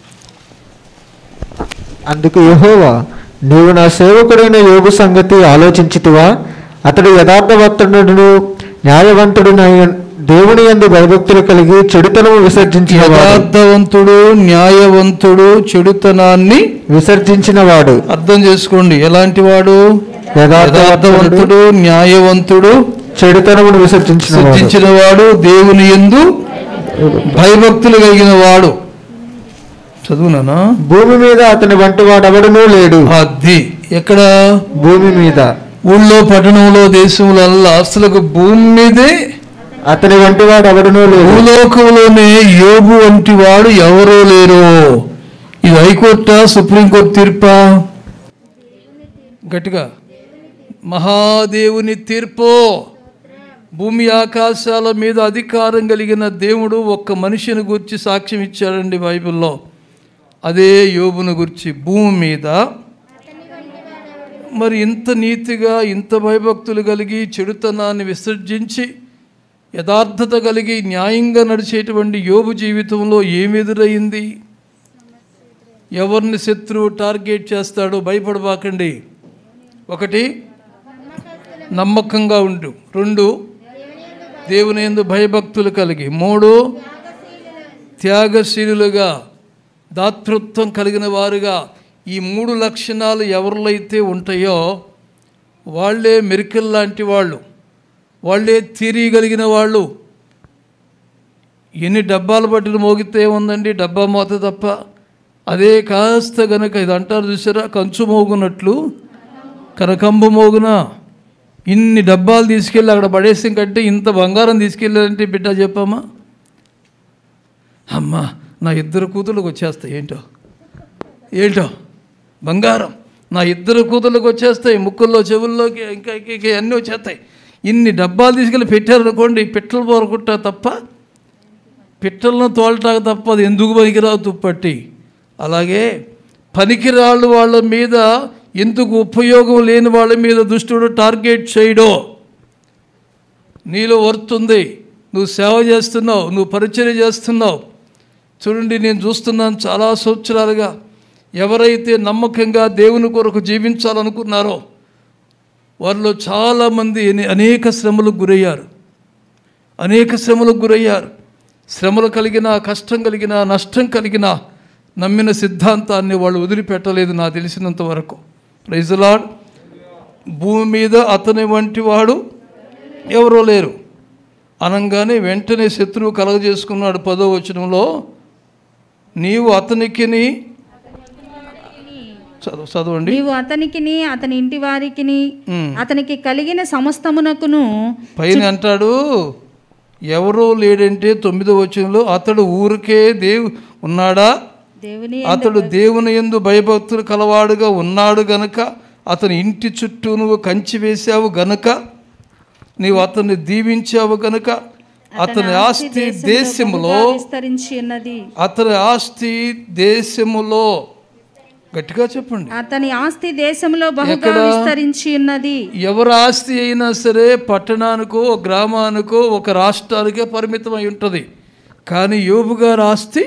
అందుకు యెహోవా నీవు నా సేవకుడైన యోగు సంగతి ఆలోచించితివా అతడు యథార్థవంతుడు న్యాయవంతుడునై దేవుని యందు భయభక్తులు కలిగి చెడుతనము విసర్జించిన యథార్థవంతుడు న్యాయవంతుడు చెడుతనాన్ని విసర్జించిన వాడు అర్థం చేసుకోండి ఎలాంటి వాడు యథార్థవంతుడు న్యాయవంతుడు చెడుతనమును విసర్జించిన సృష్టించిన వాడు దేవుని ఎందు భయభక్తులు కలిగిన వాడు చదువునానా భూమి మీద అతని వంటి వాడెవడనూ లేడు అది ఎక్కడ భూమి మీద ఊళ్ళో పట్టణంలో దేశంలో అసలు భూమి మీదే అతని వంటి వాడు ఎవడనూ లేడు భూలోకంలోనే యోబు వంటి వాడు ఎవరో లేరు ఇది హైకోర్టా సుప్రీంకోర్టు తీర్పా గట్టిగా మహాదేవుని తీర్పు భూమి ఆకాశాల మీద అధికారం కలిగిన దేవుడు ఒక్క మనిషిని గురించి సాక్ష్యం ఇచ్చాడండి బైబిల్లో అదే యోబును గురించి భూమి మీద మరి ఇంత నీతిగా ఇంత భయభక్తులు కలిగి చెడుతనాన్ని విసర్జించి యథార్థత కలిగి న్యాయంగా నడిచేటువంటి యోబు జీవితంలో ఏమి ఎదురయ్యింది ఎవరిని శత్రువు టార్గెట్ చేస్తాడో భయపడబాకండి ఒకటి నమ్మకంగా ఉండు రెండు దేవుని యందు భయభక్తులు కలిగి మూడు త్యాగశీలులుగా దాతృత్వం కలిగిన వారుగా ఈ మూడు లక్షణాలు ఎవరిలో అయితే ఉంటాయో వాళ్ళే మెరికల్ లాంటి వాళ్ళు వాళ్ళే తీరియగలిగిన వాళ్ళు ఎన్ని డబ్బాలు పట్టిన మోగితే ఉందండి డబ్బా మోత తప్ప అదే కాస్త గనక ఇది అంటారు చూసారా కంచు మోగునట్లు కనకంబు మోగున ఇన్ని డబ్బాలు తీసుకెళ్ళి అక్కడ పడేసి కంటే ఇంత బంగారం తీసుకెళ్ళారంటే బిడ్డ చెప్పమ్మా అమ్మా నా ఇద్దరు కూతుర్లకు వచ్చేస్తాయి ఏంటో ఏంటో బంగారం నా ఇద్దరు కూతుర్లకు వచ్చేస్తాయి ముక్కుల్లో చెవుల్లోకి ఇంకా ఇంకా ఇంకా అన్నీ వచ్చేస్తాయి ఇన్ని డబ్బాలు తీసుకెళ్ళి పెట్టారనుకోండి పిట్టలు పోరకుంటా తప్ప పిట్టలను తోలటాక తప్ప అది ఎందుకు పనికిరావు తుప్పట్టి అలాగే పనికిరాళ్ళు వాళ్ళ మీద ఎందుకు ఉపయోగం లేని వాళ్ళ మీద దుష్టుడు టార్గెట్ చేయడో నీలో వర్తుంది నువ్వు సేవ చేస్తున్నావు నువ్వు పరిచర్య చేస్తున్నావు చూడండి నేను చూస్తున్నాను చాలా సంవత్సరాలుగా ఎవరైతే నమ్మకంగా దేవుని కొరకు జీవించాలనుకున్నారో వారిలో చాలామంది అనే- అనేక శ్రమలకు గురయ్యారు అనేక శ్రమలకు గురయ్యారు శ్రమలు కలిగిన కష్టం కలిగిన నష్టం కలిగిన నమ్మిన సిద్ధాంతాన్ని వాళ్ళు వదిలిపెట్టలేదు నాకు తెలిసినంత వరకు ప్రైజలాడ్ భూమి మీద అతని వంటి వాడు ఎవరో లేరు అనగానే వెంటనే శత్రువు కలగజేసుకున్నాడు పదో వచనంలో నీవు అతనికిని చదువు చదవండి నీవు అతనికిని అతని ఇంటి వారికిని ఉమ్. అతనికి కలిగిన సమస్తమునకును పైన అంటాడు ఎవరో లేడంటే తొమ్మిదో వచనంలో అతడు ఊరికే దేవు ఉన్నాడా దేవుని అతడు దేవుని యందు భయభక్తులు కలవాడుగా ఉన్నాడు గనుక అతని ఇంటి చుట్టూ నువ్వు కంచి వేశావు గనుక నీవు అతన్ని దీవించావు గనుక అతని ఆస్తి దేశములో విస్తరించి ఉన్నది అతని ఆస్తి దేశములో గట్టిగా చెప్పండి అతని ఆస్తి దేశంలో బహుగా ఎక్కడ? విస్తరించి ఉన్నది ఎవరి ఆస్తి అయినా సరే పట్టణానికో గ్రామానికో ఒక రాష్ట్రానికే పరిమితం అయి ఉంటుంది కానీ యోబు గారి ఆస్తి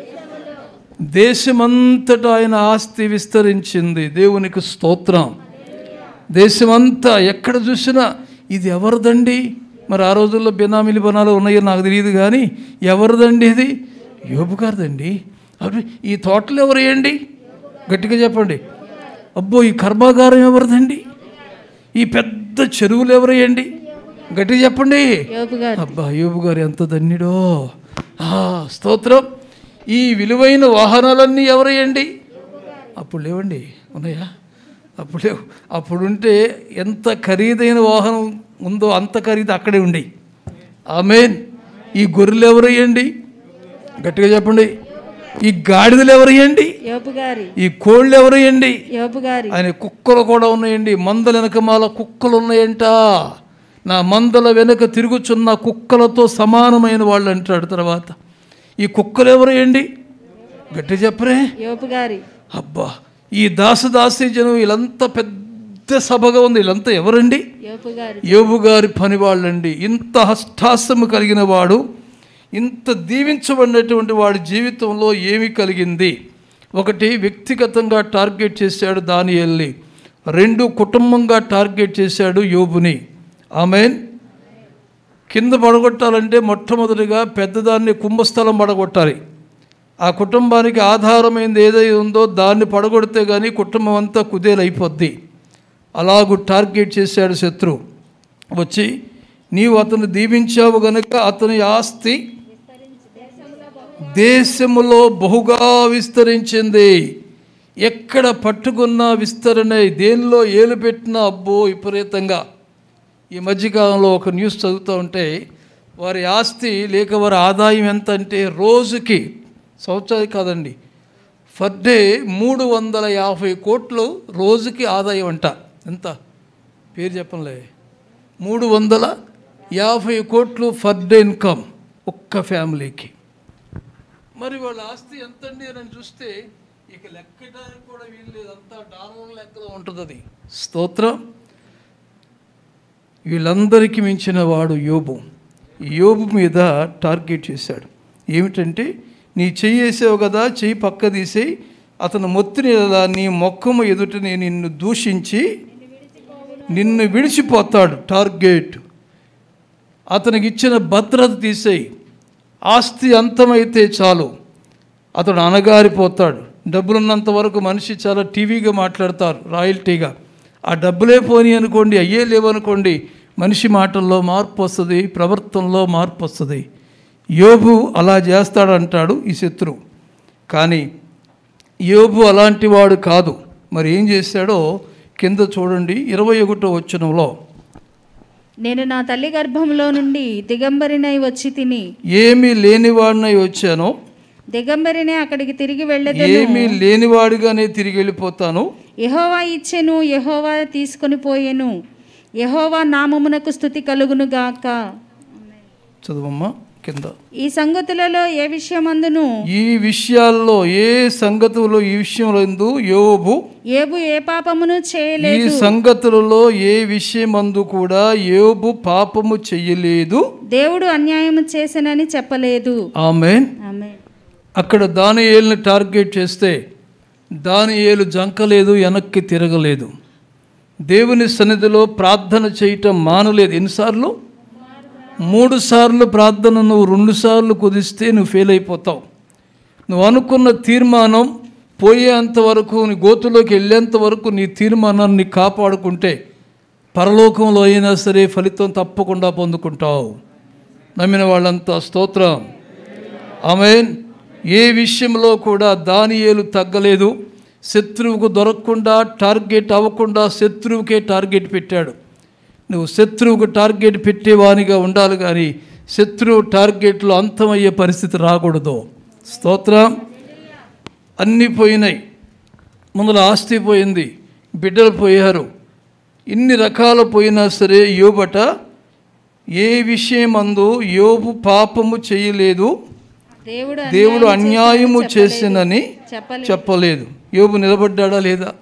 దేశమంతటా ఆయన ఆస్తి విస్తరించింది దేవునికి స్తోత్రం దేశమంతా ఎక్కడ చూసినా ఇది ఎవరిదండి మరి ఆ రోజుల్లో బినామీలు బనాలు ఉన్నాయో నాకు తెలియదు కానీ ఎవరిదండి ఇది యోబు గారిదండి అప్పుడు ఈ తోటలు ఎవరేయండి గట్టిగా చెప్పండి అబ్బో ఈ కర్మాగారం ఎవరిదండి ఈ పెద్ద చెరువులు ఎవరేయండి గట్టిగా చెప్పండి యోబు గారు అబ్బా యోబు గారు ఎంత ధన్యుడో ఆ, స్తోత్రం ఈ విలువైన వాహనాలన్నీ ఎవరేయండి అప్పుడు లేవండి ఉన్నాయా అప్పుడు లేవు అప్పుడుంటే ఎంత ఖరీదైన వాహనం ఉందో అంత ఖరీదు అక్కడే ఉండి ఆమెన్ ఈ గొర్రెలు ఎవరయ్యండి గట్టిగా చెప్పండి ఈ గాడిదలు ఎవరయ్యండి యోబు గారి ఈ కోళ్ళు ఎవరయ్యండి యోబు గారి ఆయన కుక్కలు కూడా ఉన్నాయండి మందల వెనకమాల కుక్కలు ఉన్నాయంట నా మందల వెనక తిరుగుచున్న కుక్కలతో సమానమైన వాళ్ళు అంటాడు తర్వాత ఈ కుక్కలు ఎవరేయండి గట్టి చెప్పరే యోబు గారి అబ్బా ఈ దాసదాసి జనం వీళ్ళంతా పెద్ద సభగా ఉంది వీళ్ళంతా ఎవరండి యోబు గారి యోబు గారి పని వాళ్ళండి ఇంత హస్తాసము కలిగిన వాడు ఇంత దీవించబడినటువంటి వాడి జీవితంలో ఏమి కలిగింది ఒకటి వ్యక్తిగతంగా టార్గెట్ చేశాడు దానియల్ని రెండు కుటుంబంగా టార్గెట్ చేశాడు యోబుని ఆమెన్ కింద పడగొట్టాలంటే మొట్టమొదటిగా పెద్దదాన్ని కుంభస్థలం పడగొట్టాలి ఆ కుటుంబానికి ఆధారమైనది ఏదై ఉందో దాన్ని పడగొడితే కానీ కుటుంబం అంతా కుదేలైపోద్ది అలాగూ టార్గెట్ చేశాడు శత్రు వచ్చి నీవు అతను దీవించావు గనుక అతని ఆస్తి దేశములో బహుగా విస్తరించింది ఎక్కడ పట్టుకున్నా విస్తరణ దేనిలో ఏలు పెట్టినా అబ్బో విపరీతంగా ఈ మధ్యకాలంలో ఒక న్యూస్ చదువుతూ ఉంటే వారి ఆస్తి లేక వారి ఆదాయం ఎంత అంటే రోజుకి సంవత్సరానికి కాదండి ఫర్ డే మూడు వందల యాభై కోట్లు రోజుకి ఆదాయం అంట ఎంత పేరు చెప్పంలే మూడు వందల యాభై కోట్లు ఫర్ డే ఇన్కమ్ ఒక్క ఫ్యామిలీకి మరి వాళ్ళ ఆస్తి ఎంతండి అని చూస్తే ఇక లెక్కడానికి కూడా వీలు లేదు అంతా డాలర్ లెక్కలో ఉంటుంది అది స్తోత్రం వీళ్ళందరికీ మించిన వాడు యోబు యోబు మీద టార్గెట్ చేశాడు ఏమిటంటే నీ చెయ్యి వేసావు కదా చెయ్యి పక్క తీసేయి అతను మొత్తిని ఎలా నీ మొక్కము ఎదుటని నిన్ను దూషించి నిన్ను విడిచిపోతాడు టార్గెట్ అతనికి ఇచ్చిన భద్రత తీసేయి ఆస్తి అంతమైతే చాలు అతడు అనగారిపోతాడు డబ్బులున్నంత వరకు మనిషి చాలా టీవీగా మాట్లాడతారు రాయల్టీగా ఆ డబ్బులే పోని అనుకోండి అయ్యే లేవనుకోండి మనిషి మాటల్లో మార్పు వస్తుంది ప్రవర్తనలో మార్పు వస్తుంది యోబు అలా చేస్తాడంటాడు ఈ శత్రువు కానీ యోబు అలాంటి వాడు కాదు మరి ఏం చేశాడో కింద చూడండి ఇరవై ఒకటో వచనంలో నేను నా తల్లి గర్భంలో నుండి దిగంబరినై వచ్చి తిని ఏమీ లేనివాడినై వచ్చానో దిగంబరినే అక్కడికి తిరిగి వెళ్ళేదను ఏమీ లేనివాడిగానే తిరిగి వెళ్ళిపోతాను యహోవా ఇచ్చెను యహోవా తీసుకొని పోయెను యహోవా నామమునకు స్థుతి కలుగును గాక చదువమ్మా కింద ఈ సంగతులలో ఏ విషయమందును ఈ విషయాల్లో ఏ సంగతులు ఈ విషయంలో ఎందు యోబు ఏబు ఏ పాపమును ఈ చేయలేదు సంగతులలో ఏ విషయమందు కూడా యోబు పాపము చెయ్యలేదు దేవుడు అన్యాయము చేసెనని చెప్పలేదు ఆమెన్ ఆమె అక్కడ దానియేలుని టార్గెట్ చేస్తే దానియేలు జంకలేదు వెనక్కి తిరగలేదు దేవుని సన్నిధిలో ప్రార్థన చేయటం మానలేదు ఎన్నిసార్లు మూడు సార్లు ప్రార్థన నువ్వు రెండు సార్లు కుదిస్తే నువ్వు ఫెయిల్ అయిపోతావు నువ్వు అనుకున్న తీర్మానం పోయేంత వరకు నీ గోతులోకి వెళ్ళేంత వరకు నీ తీర్మానాన్ని కాపాడుకుంటే పరలోకంలో అయినా సరే ఫలితం తప్పకుండా పొందుకుంటావు నమ్మిన వాళ్ళంతా స్తోత్రం ఆమెన్ ఏ విషయంలో కూడా దానియేలు తగ్గలేదు శత్రువుకు దొరకకుండా టార్గెట్ అవ్వకుండా శత్రువుకే టార్గెట్ పెట్టాడు నువ్వు శత్రువుకు టార్గెట్ పెట్టేవానిగా ఉండాలి కానీ శత్రువు టార్గెట్లో అంతమయ్యే పరిస్థితి రాకూడదు స్తోత్రం అన్నీ పోయినాయి ముందుల ఆస్తి పోయింది బిడ్డలు పోయారు ఇన్ని రకాలు పోయినా సరే యోబట ఏ విషయమందు యోబు పాపము చేయలేదు దేవుడు దేవుడు అన్యాయము చేసినని చెప్పలేదు చెప్పలేదు యోబు నిలబడ్డాడా లేదా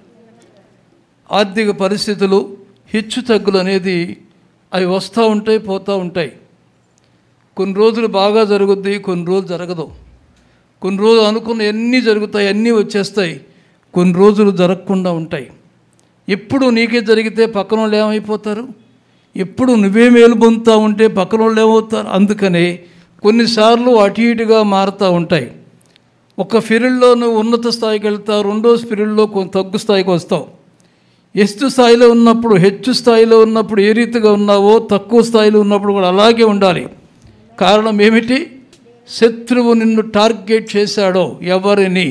ఆర్థిక పరిస్థితులు హెచ్చు తగ్గులు అనేది అవి వస్తూ ఉంటాయి పోతూ ఉంటాయి కొన్ని రోజులు బాగా జరుగుద్ది కొన్ని రోజులు జరగదు కొన్ని రోజులు అనుకున్న ఎన్ని జరుగుతాయి అన్నీ వచ్చేస్తాయి కొన్ని రోజులు జరగకుండా ఉంటాయి ఎప్పుడు నీకే జరిగితే పక్కన వాళ్ళు ఏమైపోతారు ఎప్పుడు నువ్వే మేలు పొందుతూ ఉంటే పక్కన వాళ్ళు ఏమవుతారు అందుకనే కొన్నిసార్లు అటు ఇటుగా మారుతూ ఉంటాయి ఒక ఫిరిల్లో నువ్వు ఉన్నత స్థాయికి వెళ్తావు రెండో ఫిరిల్లో కొంత తగ్గు స్థాయికి వస్తావు ఎస్తు స్థాయిలో ఉన్నప్పుడు హెచ్చు స్థాయిలో ఉన్నప్పుడు ఏ రీతిగా ఉన్నావో తక్కువ స్థాయిలో ఉన్నప్పుడు కూడా అలాగే ఉండాలి కారణం ఏమిటి శత్రువు నిన్ను టార్గెట్ చేశాడో ఎవరిని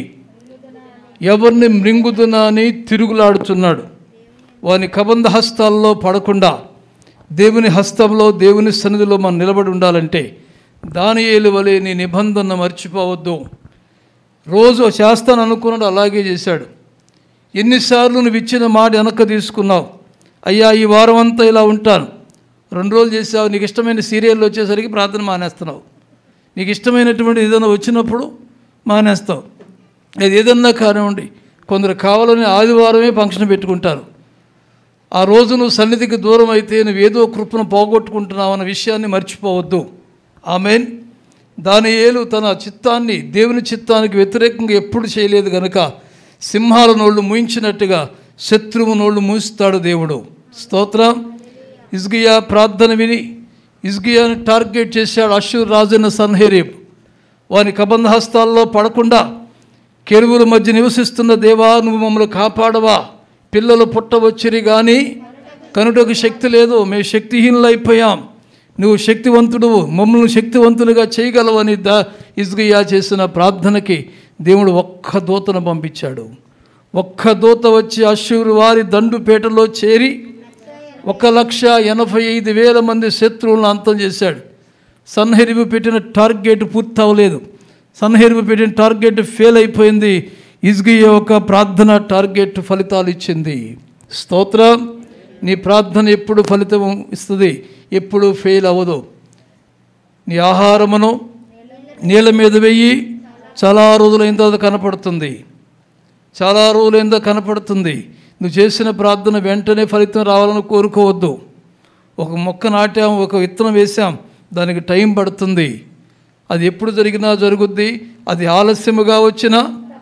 ఎవరిని మృంగుదునా అని తిరుగులాడుతున్నాడు వాని కబంధ హస్తాల్లో పడకుండా దేవుని హస్తంలో దేవుని సన్నిధిలో మనం నిలబడి ఉండాలంటే దానియేలు వలె నీ నిబంధన మర్చిపోవద్దు రోజు చేస్తాను అనుకున్నాడు అలాగే చేశాడు ఎన్నిసార్లు నువ్వు ఇచ్చిన మాట వెనక్కి తీసుకున్నావు అయ్యా ఈ వారం అంతా ఇలా ఉంటాను రెండు రోజులు చేసావు నీకు ఇష్టమైన సీరియల్ వచ్చేసరికి ప్రార్థన మానేస్తున్నావు నీకు ఇష్టమైనటువంటి ఏదైనా వచ్చినప్పుడు మానేస్తావు అది ఏదన్నా కానివ్వండి కొందరు కావాలని ఆదివారమే ఫంక్షన్ పెట్టుకుంటారు ఆ రోజు నువ్వు సన్నిధికి దూరం అయితే నువ్వు ఏదో కృపను పోగొట్టుకుంటున్నావు అన్న విషయాన్ని మర్చిపోవద్దు ఆమెన్ దాని ఏలు తన చిత్తాన్ని దేవుని చిత్తానికి వ్యతిరేకంగా ఎప్పుడు చేయలేదు గనుక సింహాల నోళ్ళు మూయించినట్టుగా శత్రువు నోళ్ళు మూయిస్తాడు దేవుడు స్తోత్రం ఇజ్గియా ప్రార్థన విని ఇజ్గియాని టార్గెట్ చేశాడు అశ్వర్ రాజైన సన్హెరీబ్ వాని కబంధ హస్తాల్లో పడకుండా కెరువుల మధ్య నివసిస్తున్న దేవా నువ్వు మమ్మల్ని కాపాడవా పిల్లలు పుట్టవచ్చిరి కానీ కనుటకు శక్తి లేదు మేము శక్తిహీనులు అయిపోయాం నువ్వు శక్తివంతుడు మమ్మల్ని శక్తివంతులుగా చేయగలవని దా ఇజ్గియా చేసిన ప్రార్థనకి దేవుడు ఒక్క దూతను పంపించాడు ఒక్క దూత వచ్చి అశ్వరు వారి దండుపేటలో చేరి ఒక లక్ష ఎనభై ఐదు వేల మంది శత్రువులను అంతం చేశాడు సన్హెరివు పెట్టిన టార్గెట్ పూర్తి అవ్వలేదు సన్హెరివు పెట్టిన టార్గెట్ ఫెయిల్ అయిపోయింది ఇజ్గియ ఒక ప్రార్థన టార్గెట్ ఫలితాలు ఇచ్చింది స్తోత్రం నీ ప్రార్థన ఎప్పుడు ఫలితం ఇస్తుంది ఎప్పుడు ఫెయిల్ అవ్వదు నీ ఆహారమును నీళ్ళ మీద వెయ్యి చాలా రోజులైన తర్వాత కనపడుతుంది చాలా రోజులైందో కనపడుతుంది నువ్వు చేసిన ప్రార్థన వెంటనే ఫలితం రావాలని కోరుకోవద్దు ఒక మొక్క నాటాం ఒక విత్తనం వేసాం దానికి టైం పడుతుంది అది ఎప్పుడు జరిగినా జరుగుద్ది అది ఆలస్యముగా వచ్చినా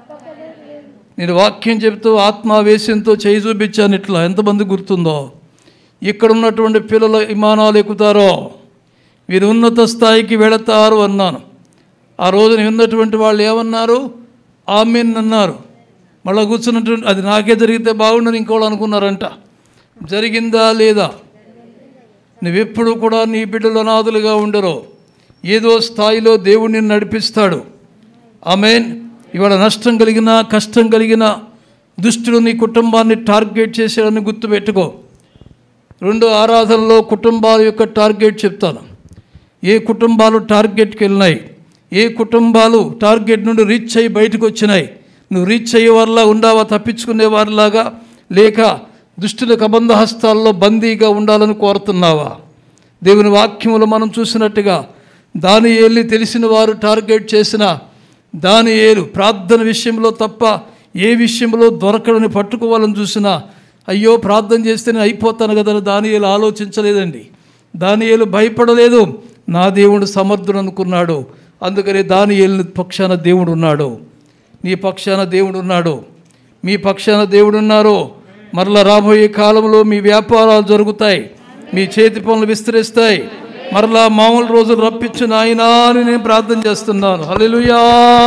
నేను వాక్యం చెబుతూ ఆత్మావేశంతో చేయి చూపించాను ఇట్లా ఎంతమంది గుర్తుందో ఇక్కడ ఉన్నటువంటి పిల్లలు విమానాలు ఎక్కుతారో వీరు ఉన్నత స్థాయికి వెళతారు అన్నాను ఆ రోజున ఉన్నటువంటి వాళ్ళు ఏమన్నారు ఆమెన్ అన్నారు మళ్ళీ కూర్చున్నటువంటి అది నాకే జరిగితే బాగుండని ఇంకోళ్ళు అనుకున్నారంట జరిగిందా లేదా నువ్వెప్పుడు కూడా నీ బిడ్డలు అనాథులుగా ఉండరు ఏదో స్థాయిలో దేవుడిని నడిపిస్తాడు ఆమెన్ ఇవాళ నష్టం కలిగిన కష్టం కలిగిన దుష్టుడు నీ కుటుంబాన్ని టార్గెట్ చేశాడని గుర్తుపెట్టుకో రెండు ఆరాధనలో కుటుంబాల యొక్క టార్గెట్ చెప్తాను ఏ కుటుంబాలు టార్గెట్కి వెళ్ళినాయి ఏ కుటుంబాలు టార్గెట్ నుండి రీచ్ అయ్యి బయటకు వచ్చినాయి నువ్వు రీచ్ అయ్యే వారిలా ఉండావా తప్పించుకునే వారిలాగా లేక దుష్టుల కబంధ హస్తాల్లో బందీగా ఉండాలని కోరుతున్నావా దేవుని వాక్యములు మనం చూసినట్టుగా దాని ఏళ్ళి తెలిసిన వారు టార్గెట్ చేసిన దాని ఏలు ప్రార్థన విషయంలో తప్ప ఏ విషయంలో దొరకడని పట్టుకోవాలని చూసినా అయ్యో ప్రార్థన చేస్తేనే అయిపోతాను కదా దాని ఏలు ఆలోచించలేదండి దాని ఏలు భయపడలేదు నా దేవుడు సమర్థుడు అనుకున్నాడు అందుకని దాని ఏలు పక్షాన దేవుడు ఉన్నాడు నీ పక్షాన దేవుడు ఉన్నాడు మీ పక్షాన దేవుడు ఉన్నారు మరలా రాబోయే కాలంలో మీ వ్యాపారాలు జరుగుతాయి మీ చేతి పనులు విస్తరిస్తాయి మరలా మామూలు రోజులు రప్పించు నాయనా అని నేను ప్రార్థన చేస్తున్నాను హల్లెలూయా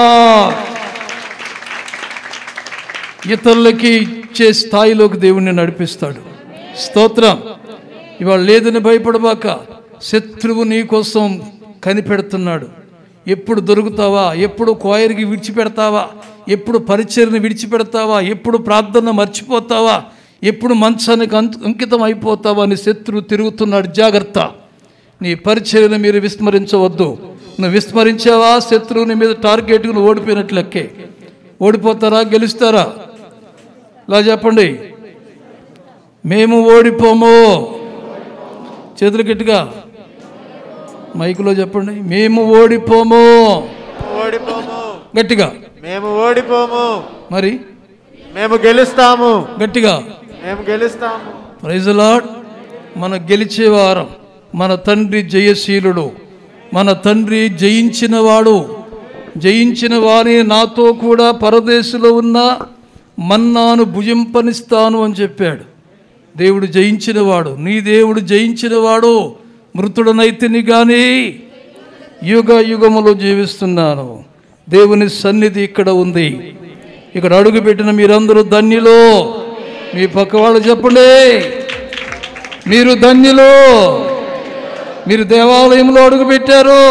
ఇతరులకి ఇచ్చే స్థాయిలోకి దేవుణ్ణి నడిపిస్తాడు స్తోత్రం ఇవాళ లేదని భయపడబాక శత్రువు నీ కోసం కనిపెడుతున్నాడు ఎప్పుడు దొరుకుతావా ఎప్పుడు కోయరికి విడిచిపెడతావా ఎప్పుడు పరిచయని విడిచిపెడతావా ఎప్పుడు ప్రార్థన మర్చిపోతావా ఎప్పుడు మంచానికి అంత- అంకితం అయిపోతావా అని శత్రువు తిరుగుతున్నాడు జాగ్రత్త నీ పరిచయను మీరు విస్మరించవద్దు నువ్వు విస్మరించావా శత్రువుని మీద టార్గెట్కు నువ్వు ఓడిపోయినట్లు లెక్కే ఓడిపోతారా గెలుస్తారా ఇలా చెప్పండి మేము ఓడిపోము చేతులు గట్టిగా మైకులో చెప్పండి మేము ఓడిపోము ఓడిపోము గట్టిగా మేము ఓడిపోము మరి మేము గెలుస్తాము గట్టిగా మేము గెలుస్తాము ప్రైజ్ లాడ్ మన గెలిచేవారం మన తండ్రి జయశీలుడు మన తండ్రి జయించినవాడు జయించిన వారి నాతో కూడా పరదేశంలో ఉన్న మన్నాను భుజింపనిస్తాను అని చెప్పాడు దేవుడు జయించినవాడు నీ దేవుడు జయించినవాడు మృతుడనైతిని కానీ యుగ యుగములో జీవిస్తున్నాను దేవుని సన్నిధి ఇక్కడ ఉంది ఇక్కడ అడుగుపెట్టిన మీరందరూ ధన్యులో మీ పక్క వాళ్ళు చెప్పండి మీరు ధన్యులు మీరు దేవాలయంలో అడుగుపెట్టారు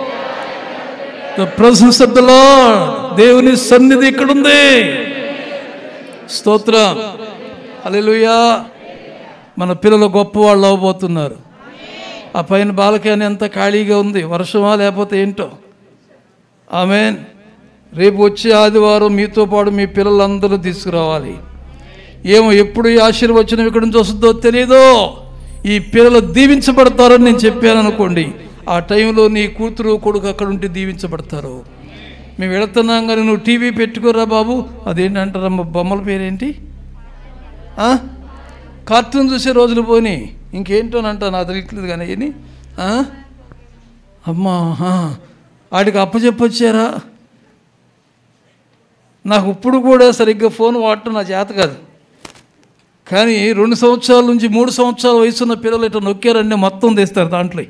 the presence of the Lord దేవుని సన్నిధి ఇక్కడ ఉంది స్తోత్రం హల్లెలూయా మన పిల్లలు గొప్పవాళ్ళు అవ్వబోతున్నారు ఆ పైన బాలకాని ఎంత ఖాళీగా ఉంది వర్షమా లేకపోతే ఏంటో ఆమెన్ రేపు వచ్చే ఆదివారం మీతో పాటు మీ పిల్లలందరూ తీసుకురావాలి ఏమో ఎప్పుడు ఈ ఆశీర్వచనం ఇక్కడి నుంచి వస్తుందో తెలియదో ఈ పిల్లలు దీవించబడతారని నేను చెప్పాను అనుకోండి ఆ టైంలో నీ కూతురు కొడుకు అక్కడ ఉంటే దీవించబడతారు మేము వెళుతున్నాం కానీ నువ్వు టీవీ పెట్టుకోరా బాబు అదేంటంటారమ్మ బొమ్మల పేరేంటి ఆ? కార్టూన్ చూసే రోజులు పోని ఇంకేంటోనంట నాకు తెలియట్లేదు కానీ ఏని ఆ? అమ్మా ఆ. వాడికి అప్పచెప్పొచ్చారా నాకు ఇప్పుడు కూడా సరిగ్గా ఫోన్ వాడటం నా చేత కాదు కానీ రెండు సంవత్సరాల నుంచి మూడు సంవత్సరాల వయసున్న పిల్లలు ఇట్లా నొక్కారంటే మొత్తం తీస్తారు దాంట్లో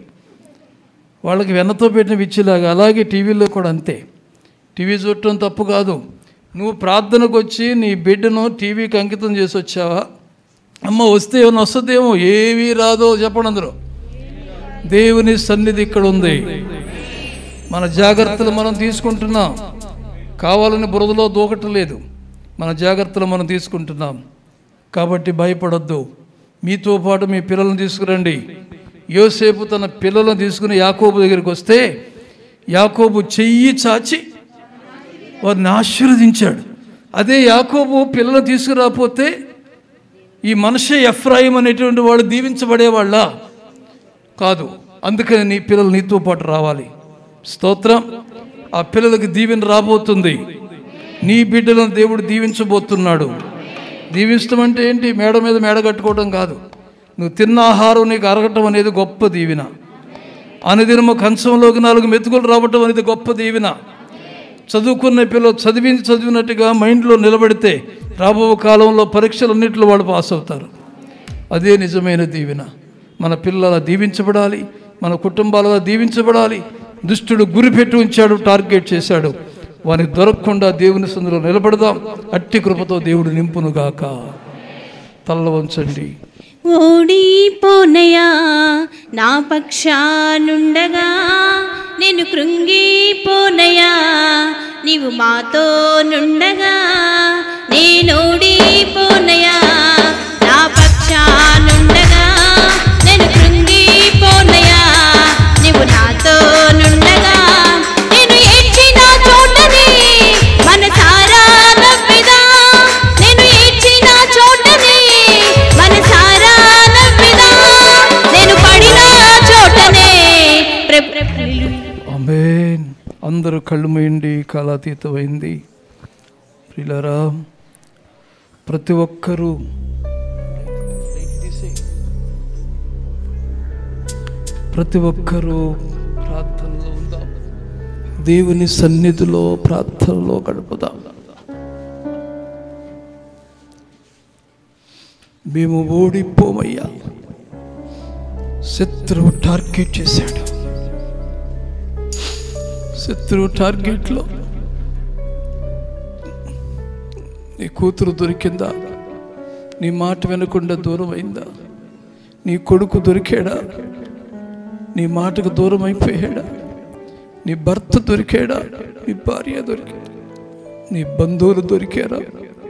వాళ్ళకి వెన్నతో పెట్టిన విచ్చిలాగా అలాగే టీవీలో కూడా అంతే టీవీ చూడటం తప్పు కాదు నువ్వు ప్రార్థనకు వచ్చి నీ బిడ్డను టీవీకి అంకితం చేసి వచ్చావా అమ్మ వస్తే ఏమైనా వస్తుందేమో ఏమీ రాదో చెప్పండి అందరూ దేవుని సన్నిధి ఇక్కడ ఉంది మన జాగ్రత్తలు మనం తీసుకుంటున్నాం కావాలని బురదలో దూకటం లేదు మన జాగ్రత్తలు మనం తీసుకుంటున్నాం కాబట్టి భయపడొద్దు మీతో పాటు మీ పిల్లల్ని తీసుకురండి యోసేపు తన పిల్లలను తీసుకుని యాకోబు దగ్గరికి వస్తే యాకోబు చెయ్యి చాచి వారిని ఆశీర్వదించాడు అదే యాకోబు పిల్లలు తీసుకురాకపోతే ఈ మనిషి ఎఫ్రాయిం అనేటువంటి వాడు దీవించబడేవాళ్ళ కాదు అందుకని నీ పిల్లలు నీతో పాటు రావాలి స్తోత్రం ఆ పిల్లలకి దీవెన రాబోతుంది నీ బిడ్డలను దేవుడు దీవించబోతున్నాడు దీవించడం అంటే ఏంటి మేడ మీద మేడ కట్టుకోవడం కాదు నువ్వు తిన్న ఆహారం నీకు అరగటం అనేది గొప్ప దీవెన అనుదినము కంచంలోకి నాలుగు మెతుకులు రావటం అనేది గొప్ప దీవెన చదువుకున్న పిల్లలు చదివించి చదివినట్టుగా మైండ్లో నిలబడితే రాబో కాలంలో పరీక్షలన్నింటిలో వాళ్ళు పాస్ అవుతారు అదే నిజమైన దీవెన మన పిల్లల దీవించబడాలి మన కుటుంబాలలో దీవించబడాలి దుష్టుడు గురి పెట్టి ఉంచాడు టార్గెట్ చేశాడు వానికి దొరకకుండా దేవుని సందులో నిలబడదాం అట్టి కృపతో దేవుడు నింపునుగాక తల్ల వంచండి ఓడిపోనయా నా పక్షానుండగా నేను కృంగిపోనయా నీవు మాతో నుండగా నేను ఓడిపోనయా నా పక్షానుండగా నేను కృంగిపోనయా నీవు నాతో నుండగా నేను ఏడ్చిన చోటని మనసారా నవ్విదా నేను ఏడ్చిన చోటని మనసారా నవ్విదా నేను పడిన చోటనే ప్రభు ఆమేన్ అందరూ కళ్ళు మూయండి కాలాతీతమైంది ప్రిలరా ప్రతి ఒక్కరూ ప్రతి ఒక్కరూ ప్రార్థనలో ఉందాం దేవుని సన్నిధిలో ప్రార్థనలో గడుపుదాం మేము ఓడిపోమయ్యా శత్రువు టార్గెట్ చేశాడు శత్రువు టార్గెట్లో నీ కూతురు దొరికిందా నీ మాట వినకుండా దూరం అయిందా నీ కొడుకు దొరికాడా నీ మాటకు దూరం అయిపోయాడా నీ భర్త దొరికాడా నీ భార్య దొరికాడా నీ బంధువులు దొరికారా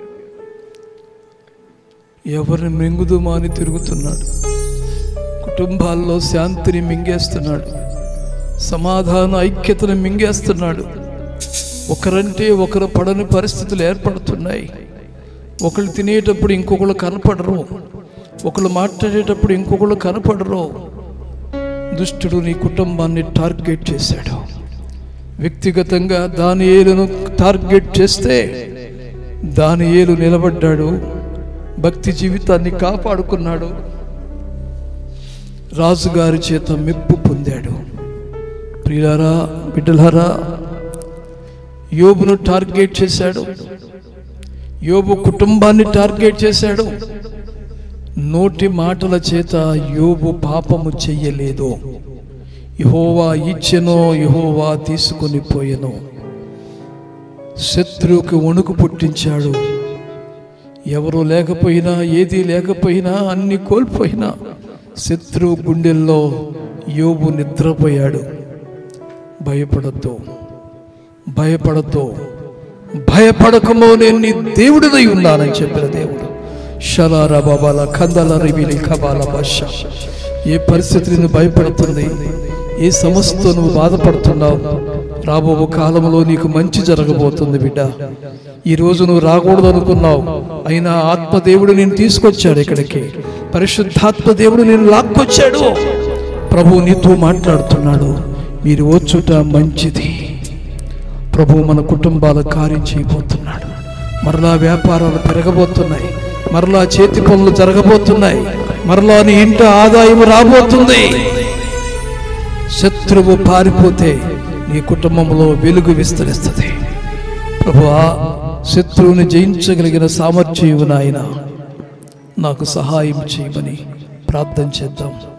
ఎవరిని మింగుదుమా అని తిరుగుతున్నాడు కుటుంబాల్లో శాంతిని మింగేస్తున్నాడు సమాధాన ఐక్యతను మింగేస్తున్నాడు ఒకరంటే ఒకరు పడని పరిస్థితులు ఏర్పడుతున్నాయి ఒకళ్ళు తినేటప్పుడు ఇంకొకళ్ళు కనపడరు ఒకళ్ళు మాట్లాడేటప్పుడు ఇంకొకళ్ళు కనపడరు దుష్టుడు నీ కుటుంబాన్ని టార్గెట్ చేశాడు వ్యక్తిగతంగా దాని ఏలును టార్గెట్ చేస్తే దాని ఏలు నిలబడ్డాడు భక్తి జీవితాన్ని కాపాడుకున్నాడు రాజుగారి చేత మెప్పు పొందాడు ప్రియులారా బిడ్డలారా యోబును టార్గెట్ చేశాడు యోబు కుటుంబాన్ని టార్గెట్ చేశాడు నోటి మాటల చేత యోబు పాపము చెయ్యలేదు యహోవా ఇచ్చెనో యహోవా తీసుకొని పోయెను శత్రువుకి వణుకు పుట్టించాడు ఎవరు లేకపోయినా ఏది లేకపోయినా అన్ని కోల్పోయినా శత్రువు గుండెల్లో యోబు నిద్రపోయాడు భయపడద్దు భయపడద్దు భయపడకమో నేను నీ దేవుడిదై ఉన్నానని చెప్పిన దేవుడు షలార బాబాల కందల రిబిలి కబాల భాష ఏ పరిస్థితి నిన్ను భయపడుతుంది ఏ సమస్యతో నువ్వు బాధపడుతున్నావు రాబో కాలంలో నీకు మంచి జరగబోతుంది బిడ్డ ఈ రోజు నువ్వు రాకూడదు అనుకున్నావు అయినా ఆత్మదేవుడు నేను తీసుకొచ్చాడు ఇక్కడికి పరిశుద్ధాత్మ దేవుడు నేను లాక్కొచ్చాడు ప్రభు నీతో మాట్లాడుతున్నాడు మీరు వచ్చుట మంచిది ప్రభు మన కుటుంబాల కార్యం చేయబోతున్నాడు మరలా వ్యాపారాలు పెరగబోతున్నాయి మరలా చేతి పనులు జరగబోతున్నాయి మరలా నీ ఇంట ఆదాయం రాబోతుంది శత్రువు పారిపోతే నీ కుటుంబంలో వెలుగు విస్తరిస్తుంది ప్రభువా శత్రువుని జయించగలిగిన సామర్థ్యం నాయన నాకు సహాయం చేయమని ప్రార్థన చేద్దాం